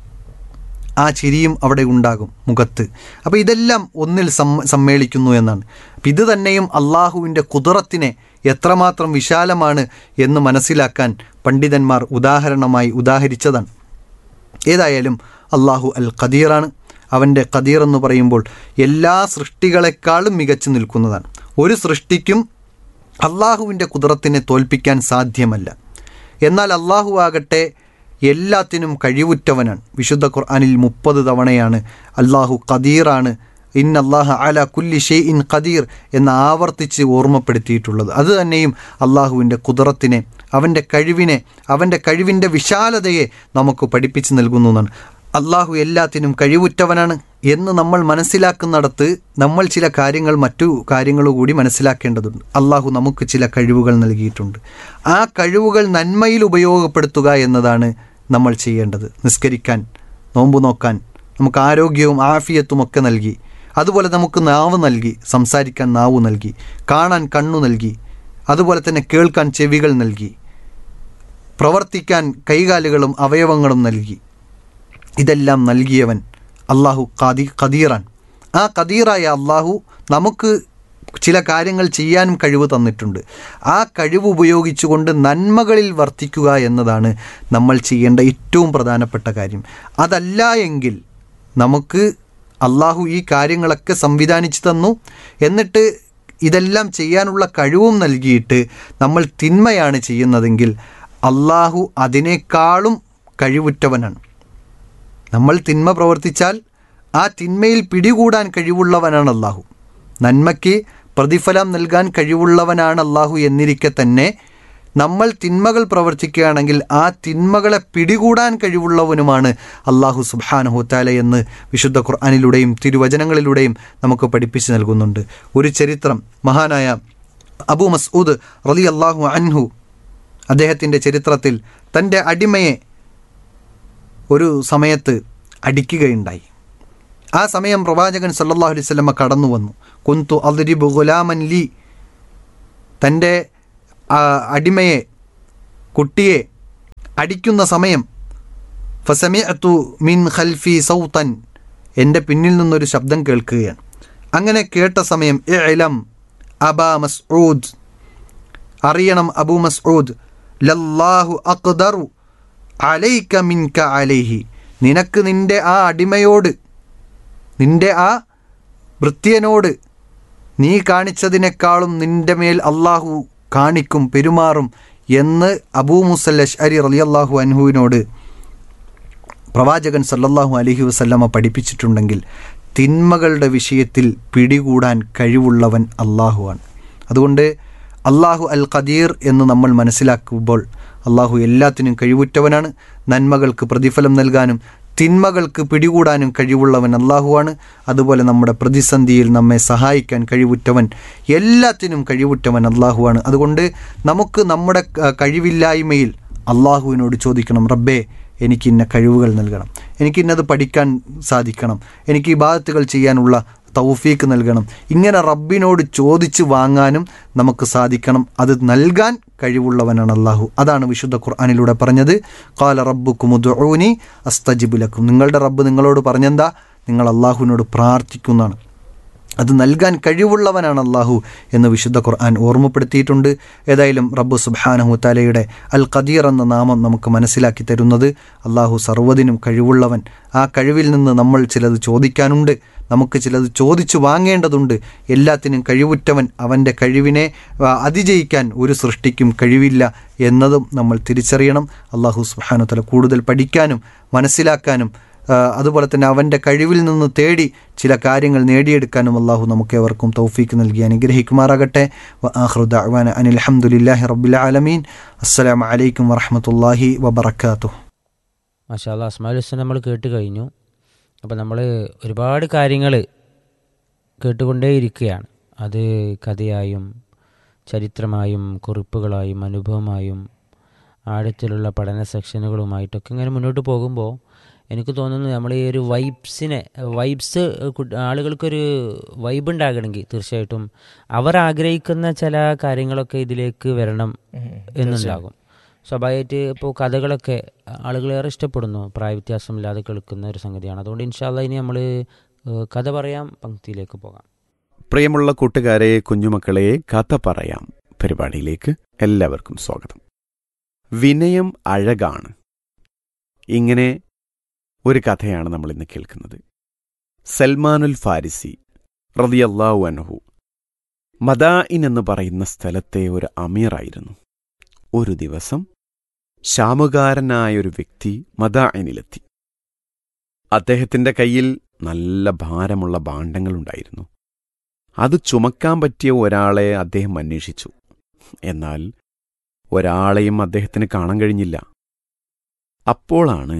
ആ ചിരിയും അവിടെ ഉണ്ടാകും മുഖത്ത് അപ്പോൾ ഇതെല്ലാം ഒന്നിൽ സം- സമ്മേളിക്കുന്നു എന്നാണ് അപ്പം ഇത് തന്നെയും അള്ളാഹുവിൻ്റെ കുതിറത്തിനെ എത്രമാത്രം വിശാലമാണ് എന്ന് മനസ്സിലാക്കാൻ പണ്ഡിതന്മാർ ഉദാഹരണമായി ഉദാഹരിച്ചതാണ് ഏതായാലും അള്ളാഹു അൽ ഖദീറാണ് അവൻ്റെ ഖദീർ എന്ന് പറയുമ്പോൾ എല്ലാ സൃഷ്ടികളെക്കാളും മികച്ചു നിൽക്കുന്നതാണ് ഒരു സൃഷ്ടിക്കും അള്ളാഹുവിൻ്റെ കുതിരത്തിനെ തോൽപ്പിക്കാൻ സാധ്യമല്ല എന്നാൽ അള്ളാഹു ആകട്ടെ എല്ലാത്തിനും കഴിവുറ്റവനാണ് വിശുദ്ധ ഖുർആനിൽ മുപ്പത് തവണയാണ് അള്ളാഹു ഖദീറാണ് ഇൻ അള്ളാഹ അല കുല്ലി ഷെയ് ഇൻ ഖദീർ എന്ന് ആവർത്തിച്ച് ഓർമ്മപ്പെടുത്തിയിട്ടുള്ളത് അത് തന്നെയും അള്ളാഹുവിൻ്റെ കുതിരത്തിനെ അവൻ്റെ കഴിവിനെ അവൻ്റെ കഴിവിൻ്റെ വിശാലതയെ നമുക്ക് പഠിപ്പിച്ച് നൽകുന്നു എന്നാണ് അള്ളാഹു എല്ലാത്തിനും കഴിവുറ്റവനാണ് എന്ന് നമ്മൾ മനസ്സിലാക്കുന്നിടത്ത് നമ്മൾ ചില കാര്യങ്ങൾ മറ്റു കാര്യങ്ങൾ കൂടി മനസ്സിലാക്കേണ്ടതുണ്ട് അള്ളാഹു നമുക്ക് ചില കഴിവുകൾ നൽകിയിട്ടുണ്ട് ആ കഴിവുകൾ നന്മയിൽ ഉപയോഗപ്പെടുത്തുക എന്നതാണ് നമ്മൾ ചെയ്യേണ്ടത് നിസ്കരിക്കാൻ നോമ്പ് നോക്കാൻ നമുക്ക് ആരോഗ്യവും ആഫിയത്തും ഒക്കെ നൽകി അതുപോലെ നമുക്ക് നാവ് നൽകി സംസാരിക്കാൻ നാവ് നൽകി കാണാൻ കണ്ണു നൽകി അതുപോലെ തന്നെ കേൾക്കാൻ ചെവികൾ നൽകി പ്രവർത്തിക്കാൻ കൈകാലുകളും അവയവങ്ങളും നൽകി ഇതെല്ലാം നൽകിയവൻ അള്ളാഹു ഖദി ഖദീറാൻ ആ ഖദീറായ അള്ളാഹു നമുക്ക് ചില കാര്യങ്ങൾ ചെയ്യാനും കഴിവ് തന്നിട്ടുണ്ട് ആ കഴിവ് ഉപയോഗിച്ചുകൊണ്ട് നന്മകളിൽ വർത്തിക്കുക എന്നതാണ് നമ്മൾ ചെയ്യേണ്ട ഏറ്റവും പ്രധാനപ്പെട്ട കാര്യം അതല്ല എങ്കിൽ നമുക്ക് അള്ളാഹു ഈ കാര്യങ്ങളൊക്കെ സംവിധാനിച്ചു തന്നു എന്നിട്ട് ഇതെല്ലാം ചെയ്യാനുള്ള കഴിവും നൽകിയിട്ട് നമ്മൾ തിന്മയാണ് ചെയ്യുന്നതെങ്കിൽ അള്ളാഹു അതിനേക്കാളും കഴിവുറ്റവനാണ് നമ്മൾ തിന്മ പ്രവർത്തിച്ചാൽ ആ തിന്മയിൽ പിടികൂടാൻ കഴിവുള്ളവനാണ് അള്ളാഹു നന്മയ്ക്ക് പ്രതിഫലം നൽകാൻ കഴിവുള്ളവനാണ് അള്ളാഹു എന്നിരിക്കെ തന്നെ നമ്മൾ തിന്മകൾ പ്രവർത്തിക്കുകയാണെങ്കിൽ ആ തിന്മകളെ പിടികൂടാൻ കഴിവുള്ളവനുമാണ് അള്ളാഹു സുബാനഹുത്താല എന്ന് വിശുദ്ധ ഖുർആാനിലൂടെയും തിരുവചനങ്ങളിലൂടെയും നമുക്ക് പഠിപ്പിച്ചു നൽകുന്നുണ്ട് ഒരു ചരിത്രം മഹാനായ അബു മസ്ഊദ് റലി അള്ളാഹു അൻഹു അദ്ദേഹത്തിൻ്റെ ചരിത്രത്തിൽ തൻ്റെ അടിമയെ ഒരു സമയത്ത് അടിക്കുകയുണ്ടായി ആ സമയം പ്രവാചകൻ സല്ലല്ലാഹു അലൈഹി വസല്ലമ കടന്നു വന്നു കുന്തു അദ്രിബു ഗുലാമൻ ലി തൻ്റെ ആ, അടിമയെ കുട്ടിയെ അടിക്കുന്ന സമയം ഫസമിഅത്തു മിൻ ഖൽഫി സൗതൻ എൻ്റെ പിന്നിൽ നിന്നൊരു ശബ്ദം കേൾക്കുകയാണ് അങ്ങനെ കേട്ട സമയം ഇലം അബാ മസ്ഊദ് അറിയണം അബൂ മസ്ഊദ് ലല്ലാഹു അഖ്ദറു അലൈക മിൻക അലൈഹി നിനക്ക് നിന്റെ ആ അടിമയോട് നിന്റെ ആ വൃത്യനോട് നീ കാണിച്ചതിനേക്കാളും നിന്റെ മേൽ അള്ളാഹു കാണിക്കും പെരുമാറും എന്ന് അബൂ മുസൽ അഷ്അരി റളിയല്ലാഹു അൻഹുവിനോട് പ്രവാചകൻ സല്ലല്ലാഹു അലൈഹി വസല്ലമ പഠിപ്പിച്ചിട്ടുണ്ടെങ്കിൽ തിന്മകളുടെ വിഷയത്തിൽ പിടികൂടാൻ കഴിവുള്ളവൻ അള്ളാഹുവാണ് അതുകൊണ്ട് അള്ളാഹു അൽ ഖദീർ എന്ന് നമ്മൾ മനസ്സിലാക്കുമ്പോൾ അള്ളാഹു എല്ലാത്തിനും കഴിവുറ്റവനാണ് നന്മകൾക്ക് പ്രതിഫലം നൽകാനും തിന്മകൾക്ക് പിടികൂടാനും കഴിവുള്ളവൻ അള്ളാഹുവാണ് അതുപോലെ നമ്മുടെ പ്രതിസന്ധിയിൽ നമ്മെ സഹായിക്കാൻ കഴിവുറ്റവൻ എല്ലാത്തിനും കഴിവുറ്റവൻ അള്ളാഹുവാണ് അതുകൊണ്ട് നമുക്ക് നമ്മുടെ ക- കഴിവില്ലായ്മയിൽ അള്ളാഹുവിനോട് ചോദിക്കണം റബ്ബേ എനിക്ക് ഇന്ന കഴിവുകൾ നൽകണം എനിക്ക് ഇന്നത് പഠിക്കാൻ സാധിക്കണം എനിക്ക് ഇബാദത്തുകൾ ചെയ്യാനുള്ള തൗഫീക്ക് നൽകണം ഇങ്ങനെ റബ്ബിനോട് ചോദിച്ച് വാങ്ങാനും നമുക്ക് സാധിക്കണം അത് നൽകാൻ കഴിവുള്ളവനാണ് അള്ളാഹു അതാണ് വിശുദ്ധ ഖുർആാനിലൂടെ പറഞ്ഞത് കാല റബ്ബുക്കുമുദ്ഊനി അസ്തജിബുലക്കും നിങ്ങളുടെ റബ്ബ് നിങ്ങളോട് പറഞ്ഞെന്താ നിങ്ങൾ അള്ളാഹുവിനോട് പ്രാർത്ഥിക്കുന്നതാണ് അത് നൽകാൻ കഴിവുള്ളവനാണ് അള്ളാഹു എന്ന് വിശുദ്ധ ഖുർആൻ ഓർമ്മപ്പെടുത്തിയിട്ടുണ്ട് ഏതായാലും റബ്ബു സുബാനഹു താലയുടെ അൽ ഖദീർ എന്ന നാമം നമുക്ക് മനസ്സിലാക്കി തരുന്നത് അള്ളാഹു സർവ്വതിനും കഴിവുള്ളവൻ ആ കഴിവിൽ നിന്ന് നമ്മൾ ചിലത് ചോദിക്കാനുണ്ട് നമുക്ക് ചിലത് ചോദിച്ചു വാങ്ങേണ്ടതുണ്ട് എല്ലാത്തിനും കഴിവുറ്റവൻ അവൻ്റെ കഴിവിനെ ആ, അതിജയിക്കാൻ ഒരു സൃഷ്ടിക്കും കഴിവില്ല എന്നതും നമ്മൾ തിരിച്ചറിയണം അള്ളാഹു സുബാനു തല കൂടുതൽ പഠിക്കാനും മനസ്സിലാക്കാനും ആ, അതുപോലെ തന്നെ അവൻ്റെ കഴിവിൽ നിന്ന് തേടി ചില കാര്യങ്ങൾ നേടിയെടുക്കാനും അള്ളാഹു നമുക്ക് ഏവർക്കും തൗഫീക്ക് നൽകി അനുഗ്രഹിക്കുമാറാകട്ടെ വആഖിറു അനിൽ അൽഹംദുലില്ലാഹി റബ്ബിൽ ആലമീൻ അസ്സലാമു അലൈക്കും വറഹ്മത്തുള്ളാഹി വബറകാതുഹു മാഷാല്ല അസ്മാൽ ഹുസൻ നമ്മൾ കേട്ട് കഴിഞ്ഞു അപ്പോൾ നമ്മൾ ഒരുപാട് കാര്യങ്ങൾ കേട്ടുകൊണ്ടേയിരിക്കുകയാണ് അത് കഥയായും ചരിത്രമായും കുറിപ്പുകളായും അനുഭവമായും ആഴത്തിലുള്ള പഠന സെക്ഷനുകളുമായിട്ടൊക്കെ ഇങ്ങനെ മുന്നോട്ട് പോകുമ്പോൾ എനിക്ക് തോന്നുന്നു നമ്മൾ ഈ ഒരു വൈബ്സിനെ വൈബ്സ് ആളുകൾക്കൊരു വൈബ് ഉണ്ടാകണമെങ്കിൽ തീർച്ചയായിട്ടും അവർ ആഗ്രഹിക്കുന്ന ചില കാര്യങ്ങളൊക്കെ ഇതിലേക്ക് വരണം എന്നുണ്ടാകും സ്വാഭാവികമായിട്ട് ഇപ്പോൾ കഥകളൊക്കെ ആളുകൾ ഏറെ ഇഷ്ടപ്പെടുന്നു പ്രായവ്യത്യാസമില്ലാതെ കേൾക്കുന്ന ഒരു സംഗതിയാണ് അതുകൊണ്ട് ഇൻഷാല്ല ഇനി നമ്മൾ കഥ പറയാം പങ്ക്തിയിലേക്ക് പോകാം പ്രിയമുള്ള കൂട്ടുകാരെ കുഞ്ഞുമക്കളെ കഥ പറയാം പരിപാടിയിലേക്ക് എല്ലാവർക്കും സ്വാഗതം വിനയം അഴകാണ് ഇങ്ങനെ ഒരു കഥയാണ് നമ്മൾ ഇന്ന് കേൾക്കുന്നത് സൽമാനുൽ ഫാരിസി റളിയല്ലാഹു അൻഹു മദായിൻ എന്ന് പറയുന്ന സ്ഥലത്തെ ഒരു അമീറായിരുന്നു ഒരു ദിവസം ശാമുകാരനായ ഒരു വ്യക്തി മദായിനിലെത്തി അദ്ദേഹത്തിന്റെ കയ്യിൽ നല്ല ഭാരമുള്ള ഭാണ്ഡങ്ങളുണ്ടായിരുന്നു അത് ചുമക്കാൻ പറ്റിയ ഒരാളെ അദ്ദേഹം അന്വേഷിച്ചു എന്നാൽ ഒരാളെയും അദ്ദേഹത്തിന് കാണാൻ കഴിഞ്ഞില്ല അപ്പോളാണ്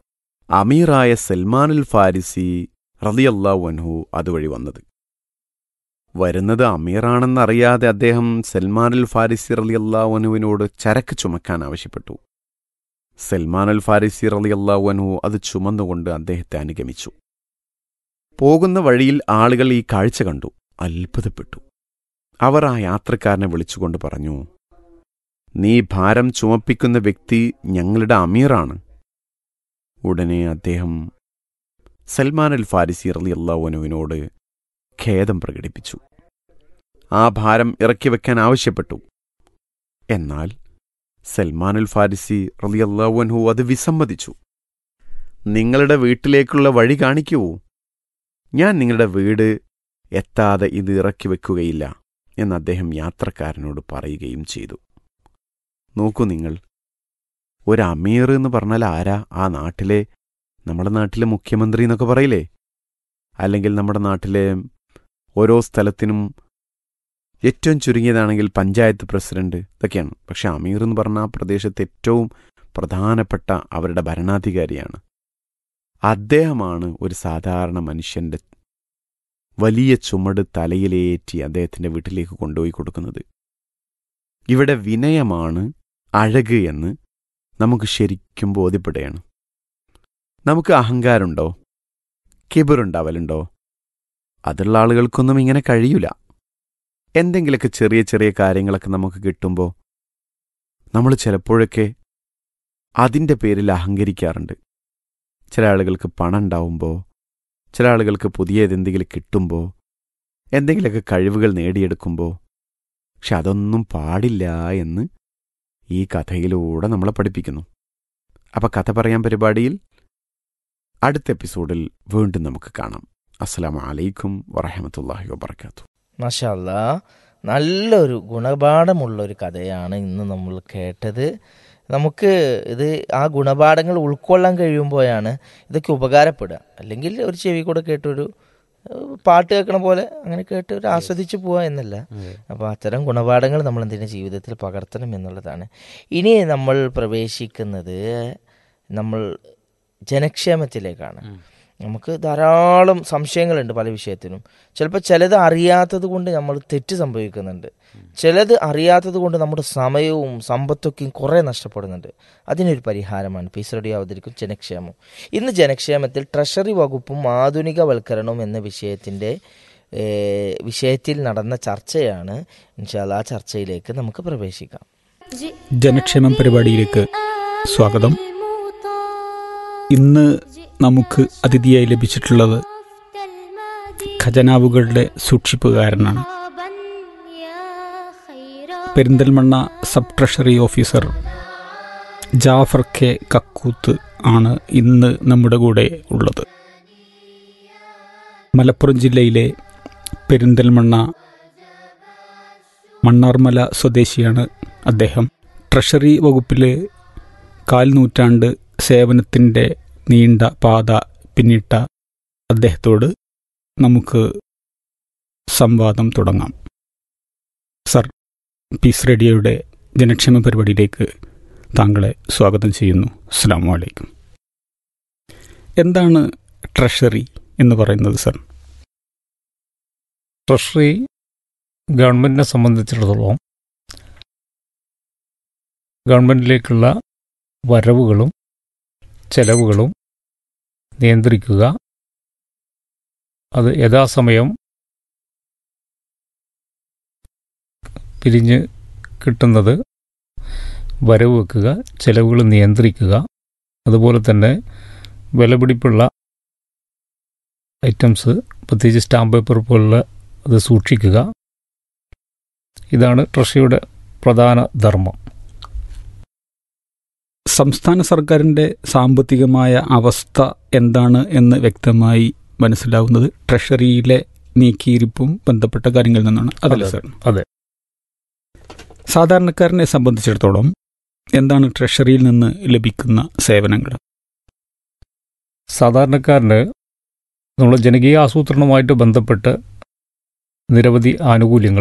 അമീറായ സൽമാനുൽ ഫാരിസി റളിയല്ലാഹു അൻഹു അതുവഴി വന്നത് വരുന്നത് അമീറാണെന്നറിയാതെ അദ്ദേഹം സൽമാനുൽ ഫാരിസി റളിയല്ലാഹു അൻഹുവിനോട് ചരക്ക് ചുമക്കാൻ ആവശ്യപ്പെട്ടു സൽമാനുൽ ഫാരിസി റളിയല്ലാഹു അൻഹു അത് ചുമന്നുകൊണ്ട് അദ്ദേഹത്തെ അനുഗമിച്ചു പോകുന്ന വഴിയിൽ ആളുകൾ ഈ കാഴ്ച കണ്ടു അത്ഭുതപ്പെട്ടു അവർ ആ യാത്രക്കാരനെ വിളിച്ചുകൊണ്ട് പറഞ്ഞു നീ ഭാരം ചുമപ്പിക്കുന്ന വ്യക്തി ഞങ്ങളുടെ അമീറാണ് ഉടനെ അദ്ദേഹം സൽമാൻ അൽ ഫാരിസി റളിയല്ലാഹുവിനോട് ഖേദം പ്രകടിപ്പിച്ചു ആ ഭാരം ഇറക്കി വെക്കാൻ ആവശ്യപ്പെട്ടു എന്നാൽ സൽമാനുൽ ഫാരിസി റളിയല്ലാഹുഅൻഹു അത് വിസമ്മതിച്ചു നിങ്ങളുടെ വീട്ടിലേക്കുള്ള വഴി കാണിക്കൂ ഞാൻ നിങ്ങളുടെ വീട് എത്താതെ ഇത് ഇറക്കി വെക്കുകയില്ല എന്ന് അദ്ദേഹം യാത്രക്കാരനോട് പറയുകയും ചെയ്തു നോക്കൂ നിങ്ങൾ ഒരു അമീർ എന്ന് പറഞ്ഞാൽ ആരാ ആ നാട്ടിലെ നമ്മുടെ നാട്ടിലെ മുഖ്യമന്ത്രി എന്നൊക്കെ പറയില്ലേ അല്ലെങ്കിൽ നമ്മുടെ നാട്ടിലെ ഓരോ സ്ഥലത്തിനും ഏറ്റവും ചുരുങ്ങിയതാണെങ്കിൽ പഞ്ചായത്ത് പ്രസിഡന്റ് ഇതൊക്കെയാണ് പക്ഷെ അമീർ എന്ന് പറഞ്ഞ ആ പ്രദേശത്തെ ഏറ്റവും പ്രധാനപ്പെട്ട അവരുടെ ഭരണാധികാരിയാണ് അദ്ദേഹമാണ് ഒരു സാധാരണ മനുഷ്യന്റെ വലിയ ചുമട് തലയിലേറ്റി അദ്ദേഹത്തിന്റെ വീട്ടിലേക്ക് കൊണ്ടുപോയി കൊടുക്കുന്നത് ഇവിടെ വിനയമാണ് അഴക് എന്ന് നമുക്ക് ശരിക്കും ബോധ്യപ്പെടുകയാണ് നമുക്ക് അഹങ്കാരമുണ്ടോ കിബിറുണ്ടാവലുണ്ടോ അതുള്ള ആളുകൾക്കൊന്നും ഇങ്ങനെ കഴിയൂല എന്തെങ്കിലുമൊക്കെ ചെറിയ ചെറിയ കാര്യങ്ങളൊക്കെ നമുക്ക് കിട്ടുമ്പോൾ നമ്മൾ ചിലപ്പോഴൊക്കെ അതിൻ്റെ പേരിൽ അഹങ്കരിക്കാറുണ്ട് ചില ആളുകൾക്ക് പണം ഉണ്ടാവുമ്പോൾ ചില ആളുകൾക്ക് പുതിയ എന്തെങ്കിലും കിട്ടുമ്പോൾ എന്തെങ്കിലുമൊക്കെ കഴിവുകൾ നേടിയെടുക്കുമ്പോൾ പക്ഷെ അതൊന്നും പാടില്ല എന്ന് ഈ കഥയിലൂടെ നമ്മളെ പഠിപ്പിക്കുന്നു അപ്പം കഥ പറയാൻ പരിപാടിയിൽ അടുത്ത എപ്പിസോഡിൽ വീണ്ടും നമുക്ക് കാണാം അസ്സലാമു അലൈക്കും വറഹമത്തല്ലാഹി വബർക്കാത്തു മാഷല്ല നല്ലൊരു ഗുണപാഠമുള്ള ഒരു കഥയാണ് ഇന്ന് നമ്മൾ കേട്ടത് നമുക്ക് ഇത് ആ ഗുണപാഠങ്ങൾ ഉൾക്കൊള്ളാൻ കഴിയുമ്പോഴാണ് ഇതൊക്കെ ഉപകാരപ്പെടുക അല്ലെങ്കിൽ ഒരു ചെവി കൂടെ കേട്ടൊരു ഏഹ്, പാട്ട് കേൾക്കണ പോലെ അങ്ങനെ കേട്ട് ഒരു ആസ്വദിച്ച് പോവുക എന്നല്ല അപ്പോൾ അത്തരം ഗുണപാഠങ്ങൾ നമ്മൾ എന്തിനാ ജീവിതത്തിൽ പകർത്തണം എന്നുള്ളതാണ് ഇനി നമ്മൾ പ്രവേശിക്കുന്നത് നമ്മൾ ജനക്ഷേമത്തിലേക്കാണ് നമുക്ക് ധാരാളം സംശയങ്ങളുണ്ട് പല വിഷയത്തിനും ചിലപ്പോൾ ചിലത് അറിയാത്തത് കൊണ്ട് നമ്മൾ തെറ്റ് സംഭവിക്കുന്നുണ്ട് ചിലത് അറിയാത്തത് കൊണ്ട് നമ്മുടെ സമയവും സമ്പത്തൊക്കെയും കുറേ നഷ്ടപ്പെടുന്നുണ്ട് അതിനൊരു പരിഹാരമാണ് പീസ് റെഡി അവതരിക്കും ജനക്ഷേമം ഇന്ന് ജനക്ഷേമത്തിൽ ട്രഷറി വകുപ്പും ആധുനികവൽക്കരണവും എന്ന വിഷയത്തിൻ്റെ ഏഹ്, വിഷയത്തിൽ നടന്ന ചർച്ചയാണ് ഇൻഷാല്ല ആ ചർച്ചയിലേക്ക് നമുക്ക് പ്രവേശിക്കാം ജനക്ഷേമം പരിപാടിയിലേക്ക് സ്വാഗതം ഇന്ന് നമുക്ക് അതിഥിയായി ലഭിച്ചിട്ടുള്ളത് ഖജനാവുകളുടെ സൂക്ഷിപ്പുകാരനാണ് Perinthalmanna sub treasury officer Jafar K Kakkooth ആണ് ഇന്ന് നമ്മുടെ കൂടെ ഉള്ളത് മലപ്പുറം ജില്ലയിലെ പെരിന്തൽമണ്ണ മണ്ണാർമല സ്വദേശിയാണ് അദ്ദേഹം ട്രഷറി വകുപ്പിൽ കാൽ നൂറ്റാണ്ട് സേവനത്തിൻ്റെ നീണ്ട പാത പിന്നിട്ട അദ്ദേഹത്തോട് നമുക്ക് സംവാദം തുടങ്ങാം സർ പീസ് റേഡിയോയുടെ ജനക്ഷേമ പരിപാടിയിലേക്ക് താങ്കളെ സ്വാഗതം ചെയ്യുന്നു അസ്സാം വലൈക്കും എന്താണ് ട്രഷറി എന്ന് പറയുന്നത് സർ ട്രഷറി ഗവൺമെൻറ്റിനെ സംബന്ധിച്ചിടത്തോളം ഗവൺമെൻറ്റിലേക്കുള്ള വരവുകളും ചെലവുകളും നിയന്ത്രിക്കുക അത് യഥാസമയം പിരിഞ്ഞ് കിട്ടുന്നത് വരവ് വെക്കുക ചെലവുകൾ നിയന്ത്രിക്കുക അതുപോലെ തന്നെ വിലപിടിപ്പുള്ള ഐറ്റംസ് പ്രത്യേകിച്ച് സ്റ്റാമ്പ് പേപ്പർ പോലുള്ള അത് സൂക്ഷിക്കുക ഇതാണ് ട്രഷറിയുടെ പ്രധാന ധർമ്മം സംസ്ഥാന സർക്കാരിൻ്റെ സാമ്പത്തികമായ അവസ്ഥ എന്താണ് എന്ന് വ്യക്തമായി മനസ്സിലാവുന്നത് ട്രഷറിയിലെ നീക്കിയിരിപ്പും ബന്ധപ്പെട്ട കാര്യങ്ങളിൽ നിന്നാണ് അതല്ലേ അതെ, സർ അതെ. സാധാരണക്കാരനെ സംബന്ധിച്ചിടത്തോളം എന്താണ് ട്രഷറിയിൽ നിന്ന് ലഭിക്കുന്ന സേവനങ്ങൾ സാധാരണക്കാരന് നമ്മൾ ജനകീയ ആസൂത്രണവുമായിട്ട് ബന്ധപ്പെട്ട് നിരവധി ആനുകൂല്യങ്ങൾ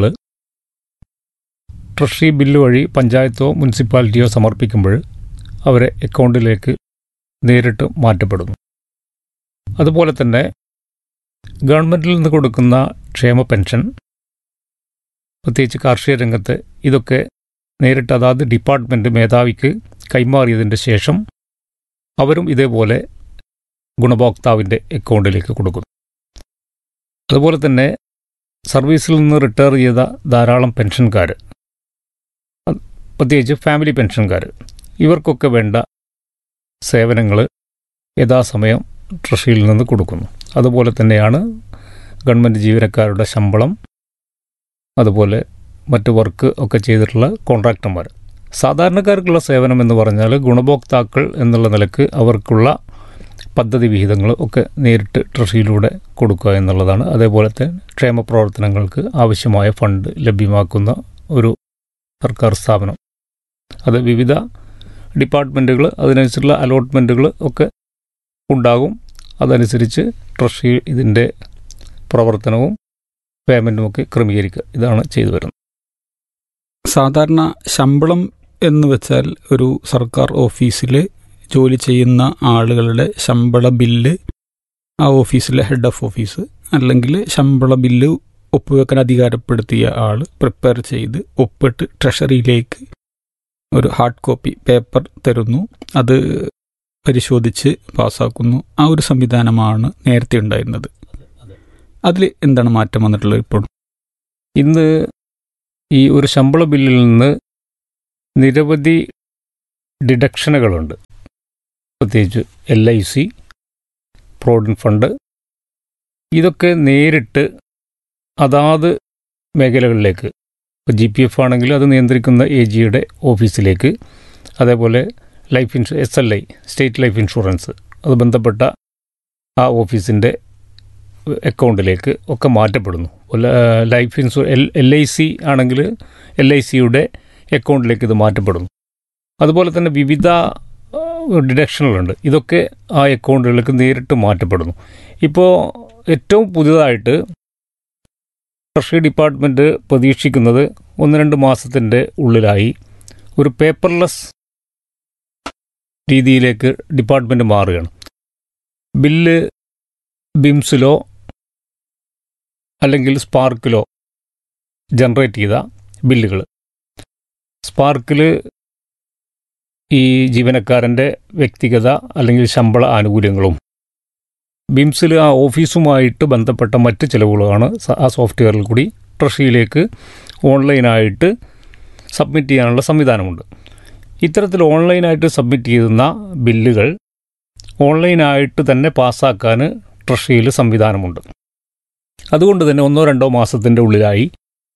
ട്രഷറി ബില്ല് വഴി പഞ്ചായത്തോ മുനിസിപ്പാലിറ്റിയോ സമർപ്പിക്കുമ്പോൾ അവരെ അക്കൗണ്ടിലേക്ക് നേരിട്ട് മാറ്റപ്പെടുന്നു അതുപോലെ തന്നെ ഗവൺമെൻറ്റിൽ നിന്ന് കൊടുക്കുന്ന ക്ഷേമ പെൻഷൻ പ്രത്യേകിച്ച് കാർഷിക രംഗത്ത് ഇതൊക്കെ നേരിട്ട് അതാത് ഡിപ്പാർട്ട്മെൻറ്റ് മേധാവിക്ക് കൈമാറിയതിൻ്റെ ശേഷം അവരും ഇതേപോലെ ഗുണഭോക്താവിൻ്റെ അക്കൗണ്ടിലേക്ക് കൊടുക്കുന്നു അതുപോലെ തന്നെ സർവീസിൽ നിന്ന് റിട്ടയർ ചെയ്ത ധാരാളം പെൻഷൻകാർ പ്രത്യേകിച്ച് ഫാമിലി പെൻഷൻകാർ ഇവർക്കൊക്കെ വേണ്ട സേവനങ്ങൾ യഥാസമയം ട്രഷറിയിൽ നിന്ന് കൊടുക്കുന്നു അതുപോലെ തന്നെയാണ് ഗവൺമെൻറ് ജീവനക്കാരുടെ ശമ്പളം അതുപോലെ മറ്റ് വർക്ക് ഒക്കെ ചെയ്തിട്ടുള്ള കോൺട്രാക്ടർമാർ സാധാരണക്കാർക്കുള്ള സേവനം എന്ന് പറഞ്ഞാൽ ഗുണഭോക്താക്കൾ എന്നുള്ള നിലക്ക് അവർക്കുള്ള പദ്ധതി വിഹിതങ്ങൾ ഒക്കെ നേരിട്ട് ട്രഷറിയിലൂടെ കൊടുക്കുക എന്നുള്ളതാണ് അതേപോലത്തെ ക്ഷേമ പ്രവർത്തനങ്ങൾക്ക് ആവശ്യമായ ഫണ്ട് ലഭ്യമാക്കുന്ന ഒരു സർക്കാർ സ്ഥാപനം അത് വിവിധ ഡിപ്പാർട്ട്മെൻറ്റുകൾ അതിനനുസരിച്ചുള്ള അലോട്ട്മെൻറ്റുകൾ ഒക്കെ ഉണ്ടാകും അതനുസരിച്ച് ട്രഷറി ഇതിൻ്റെ പ്രവർത്തനവും പേയ്മെൻറ്റും ഒക്കെ ക്രമീകരിക്കുക ഇതാണ് ചെയ്തു വരുന്നത് സാധാരണ ശമ്പളം എന്ന് വെച്ചാൽ ഒരു സർക്കാർ ഓഫീസിൽ ജോലി ചെയ്യുന്ന ആളുകളുടെ ശമ്പള ബില്ല് ആ ഓഫീസിലെ ഹെഡ് ഓഫ് ഓഫീസ് അല്ലെങ്കിൽ ശമ്പള ബില്ല് ഒപ്പുവെക്കാൻ അധികാരപ്പെടുത്തിയ ആൾ പ്രിപ്പയർ ചെയ്ത് ഒപ്പിട്ട് ട്രഷറിയിലേക്ക് ഒരു ഹാർഡ് കോപ്പി പേപ്പർ തരുന്നു അത് പരിശോധിച്ച് പാസ്സാക്കുന്നു ആ ഒരു സംവിധാനമാണ് നേരത്തെ ഉണ്ടായിരുന്നത് അതിൽ എന്താണ് മാറ്റം വന്നിട്ടുള്ളത് ഇപ്പോൾ ഇന്ന് ഈ ഒരു ശമ്പള ബില്ലിൽ നിന്ന് നിരവധി ഡിഡക്ഷനുകളുണ്ട് പ്രത്യേകിച്ച് L I C provident fund ഇതൊക്കെ നേരിട്ട് അതാത് മേഖലകളിലേക്ക് ഇപ്പോൾ ജി പി എഫ് ആണെങ്കിൽ അത് നിയന്ത്രിക്കുന്ന എ ജിയുടെ ഓഫീസിലേക്ക് അതേപോലെ ലൈഫ് ഇൻഷു S L I state life insurance അത് ബന്ധപ്പെട്ട ആ ഓഫീസിൻ്റെ അക്കൗണ്ടിലേക്ക് ഒക്കെ മാറ്റപ്പെടുന്നു ല- ലൈഫ് ഇൻഷു എൽ എൽ ഐ സി ആണെങ്കിൽ എൽ ഐ സിയുടെ അക്കൗണ്ടിലേക്ക് ഇത് മാറ്റപ്പെടുന്നു അതുപോലെ തന്നെ വിവിധ ഡിഡക്ഷനുകളുണ്ട് ഇതൊക്കെ ആ അക്കൗണ്ടുകളിലേക്ക് നേരിട്ട് മാറ്റപ്പെടുന്നു ഇപ്പോൾ ഏറ്റവും പുതുതായിട്ട് ട്രഷറി ഡിപ്പാർട്ട്മെൻറ്റ് പ്രതീക്ഷിക്കുന്നത് ഒന്ന് രണ്ട് മാസത്തിൻ്റെ ഉള്ളിലായി ഒരു പേപ്പർലെസ് രീതിയിലേക്ക് ഡിപ്പാർട്ട്മെൻറ്റ് മാറുകയാണ് ബില്ല് ബിംസിലോ അല്ലെങ്കിൽ സ്പാർക്കിലോ ജനറേറ്റ് ചെയ്ത ബില്ലുകൾ സ്പാർക്കിൽ ഈ ജീവനക്കാരൻ്റെ വ്യക്തിഗത അല്ലെങ്കിൽ ശമ്പള ആനുകൂല്യങ്ങളും ബിംസിൽ ആ ഓഫീസുമായിട്ട് ബന്ധപ്പെട്ട മറ്റ് ചിലവുകളാണ് സ- ആ സോഫ്റ്റ്വെയറിൽ കൂടി ട്രഷറിയിലേക്ക് ഓൺലൈനായിട്ട് സബ്മിറ്റ് ചെയ്യാനുള്ള സംവിധാനമുണ്ട് ഇത്തരത്തിൽ ഓൺലൈനായിട്ട് സബ്മിറ്റ് ചെയ്യുന്ന ബില്ലുകൾ ഓൺലൈനായിട്ട് തന്നെ പാസ്സാക്കാൻ ട്രഷറിയിൽ സംവിധാനമുണ്ട് അതുകൊണ്ട് തന്നെ ഒന്നോ രണ്ടോ മാസത്തിൻ്റെ ഉള്ളിലായി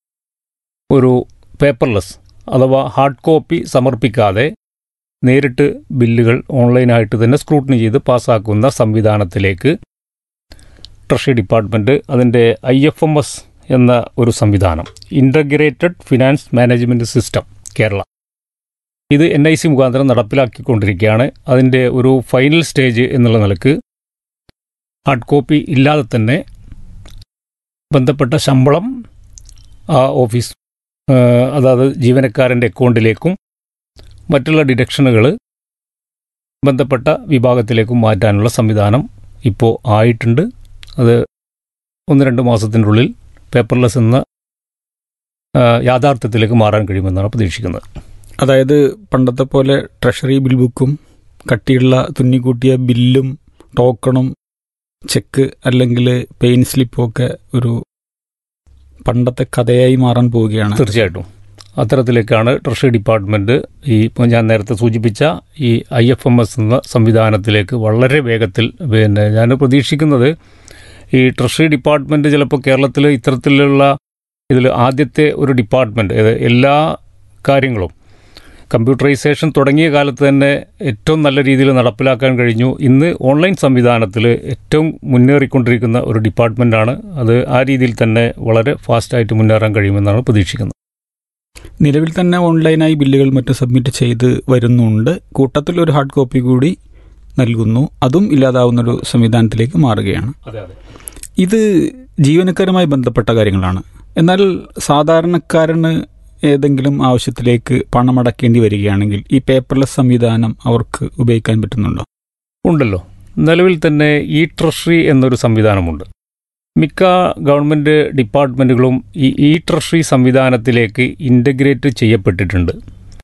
ഒരു പേപ്പർലെസ് അഥവാ ഹാർഡ് കോപ്പി സമർപ്പിക്കാതെ നേരിട്ട് ബില്ലുകൾ ഓൺലൈനായിട്ട് തന്നെ സ്ക്രൂട്ടിനി ചെയ്ത് പാസ്സാക്കുന്ന സംവിധാനത്തിലേക്ക് ട്രഷറി ഡിപ്പാർട്ട്മെൻറ്റ് അതിൻ്റെ ഐ എഫ് എം എസ് എന്ന ഒരു സംവിധാനം integrated finance management system Kerala ഇത് എൻ ഐ സി മുഖാന്തരം നടപ്പിലാക്കിക്കൊണ്ടിരിക്കുകയാണ് അതിൻ്റെ ഒരു ഫൈനൽ സ്റ്റേജ് എന്നുള്ള നിലക്ക് ഹാർഡ് കോപ്പി ഇല്ലാതെ തന്നെ ബന്ധപ്പെട്ട ശമ്പളം ആ ഓഫീസ് ആ, അതായത് ജീവനക്കാരൻ്റെ അക്കൗണ്ടിലേക്കും മറ്റുള്ള ഡിഡക്ഷനുകൾ ബന്ധപ്പെട്ട വിഭാഗത്തിലേക്കും മാറ്റാനുള്ള സംവിധാനം ഇപ്പോൾ ആയിട്ടുണ്ട് അത് ഒന്ന് രണ്ട് മാസത്തിൻ്റെ ഉള്ളിൽ പേപ്പർലെസ് എന്ന ആ, യാഥാർത്ഥ്യത്തിലേക്ക് മാറാൻ കഴിയുമെന്നാണ് പ്രതീക്ഷിക്കുന്നത് അതായത് പണ്ടത്തെ പോലെ ട്രഷറി ബിൽ ബുക്കും കട്ടിയുള്ള തുന്നിക്കൂട്ടിയ ബില്ലും ടോക്കണും ചെക്ക് അല്ലെങ്കിൽ പെയിൻ സ്ലിപ്പും ഒക്കെ ഒരു പണ്ടത്തെ കഥയായി മാറാൻ പോവുകയാണ് തീർച്ചയായിട്ടും അത്തരത്തിലേക്കാണ് ട്രഷറി ഡിപ്പാർട്ട്മെൻറ്റ് ഈ ഇപ്പോൾ ഞാൻ നേരത്തെ സൂചിപ്പിച്ച ഈ ഐ എഫ് എം എസ് എന്ന സംവിധാനത്തിലേക്ക് വളരെ വേഗത്തിൽ പിന്നെ ഞാൻ പ്രതീക്ഷിക്കുന്നത് ഈ ട്രഷറി ഡിപ്പാർട്ട്മെൻറ്റ് ചിലപ്പോൾ കേരളത്തിൽ ഇത്തരത്തിലുള്ള ഇതിൽ ആദ്യത്തെ ഒരു ഡിപ്പാർട്ട്മെൻറ്റ് എല്ലാ കാര്യങ്ങളും കമ്പ്യൂട്ടറൈസേഷൻ തുടങ്ങിയ കാലത്ത് തന്നെ ഏറ്റവും നല്ല രീതിയിൽ നടപ്പിലാക്കാൻ കഴിഞ്ഞു ഇന്ന് ഓൺലൈൻ സംവിധാനത്തിൽ ഏറ്റവും മുന്നേറിക്കൊണ്ടിരിക്കുന്ന ഒരു ഡിപ്പാർട്ട്മെൻറ്റാണ് അത് ആ രീതിയിൽ തന്നെ വളരെ ഫാസ്റ്റായിട്ട് മുന്നേറാൻ കഴിയുമെന്നാണ് പ്രതീക്ഷിക്കുന്നത് നിലവിൽ തന്നെ ഓൺലൈനായി ബില്ലുകൾ മറ്റും സബ്മിറ്റ് ചെയ്ത് വരുന്നുണ്ട് കൂട്ടത്തിൽ ഒരു ഹാർഡ് കോപ്പി കൂടി നൽകുന്നു അതും ഇല്ലാതാവുന്ന ഒരു സംവിധാനത്തിലേക്ക് മാറുകയാണ് അതെ അതെ ഇത് ജീവനക്കാരുമായി ബന്ധപ്പെട്ട കാര്യങ്ങളാണ് എന്നാൽ സാധാരണക്കാരന് ഏതെങ്കിലും ആവശ്യത്തിലേക്ക് പണമടക്കേണ്ടി വരികയാണെങ്കിൽ ഈ പേപ്പർലെസ് സംവിധാനം അവർക്ക് ഉപയോഗിക്കാൻ പറ്റുന്നുണ്ടോ ഉണ്ടല്ലോ നിലവിൽ തന്നെ ഇ ട്രഷറി എന്നൊരു സംവിധാനമുണ്ട് മിക്ക ഗവൺമെൻറ് ഡിപ്പാർട്ട്മെൻറ്റുകളും ഈ ഇ ട്രഷറി സംവിധാനത്തിലേക്ക് ഇൻ്റഗ്രേറ്റ് ചെയ്യപ്പെട്ടിട്ടുണ്ട്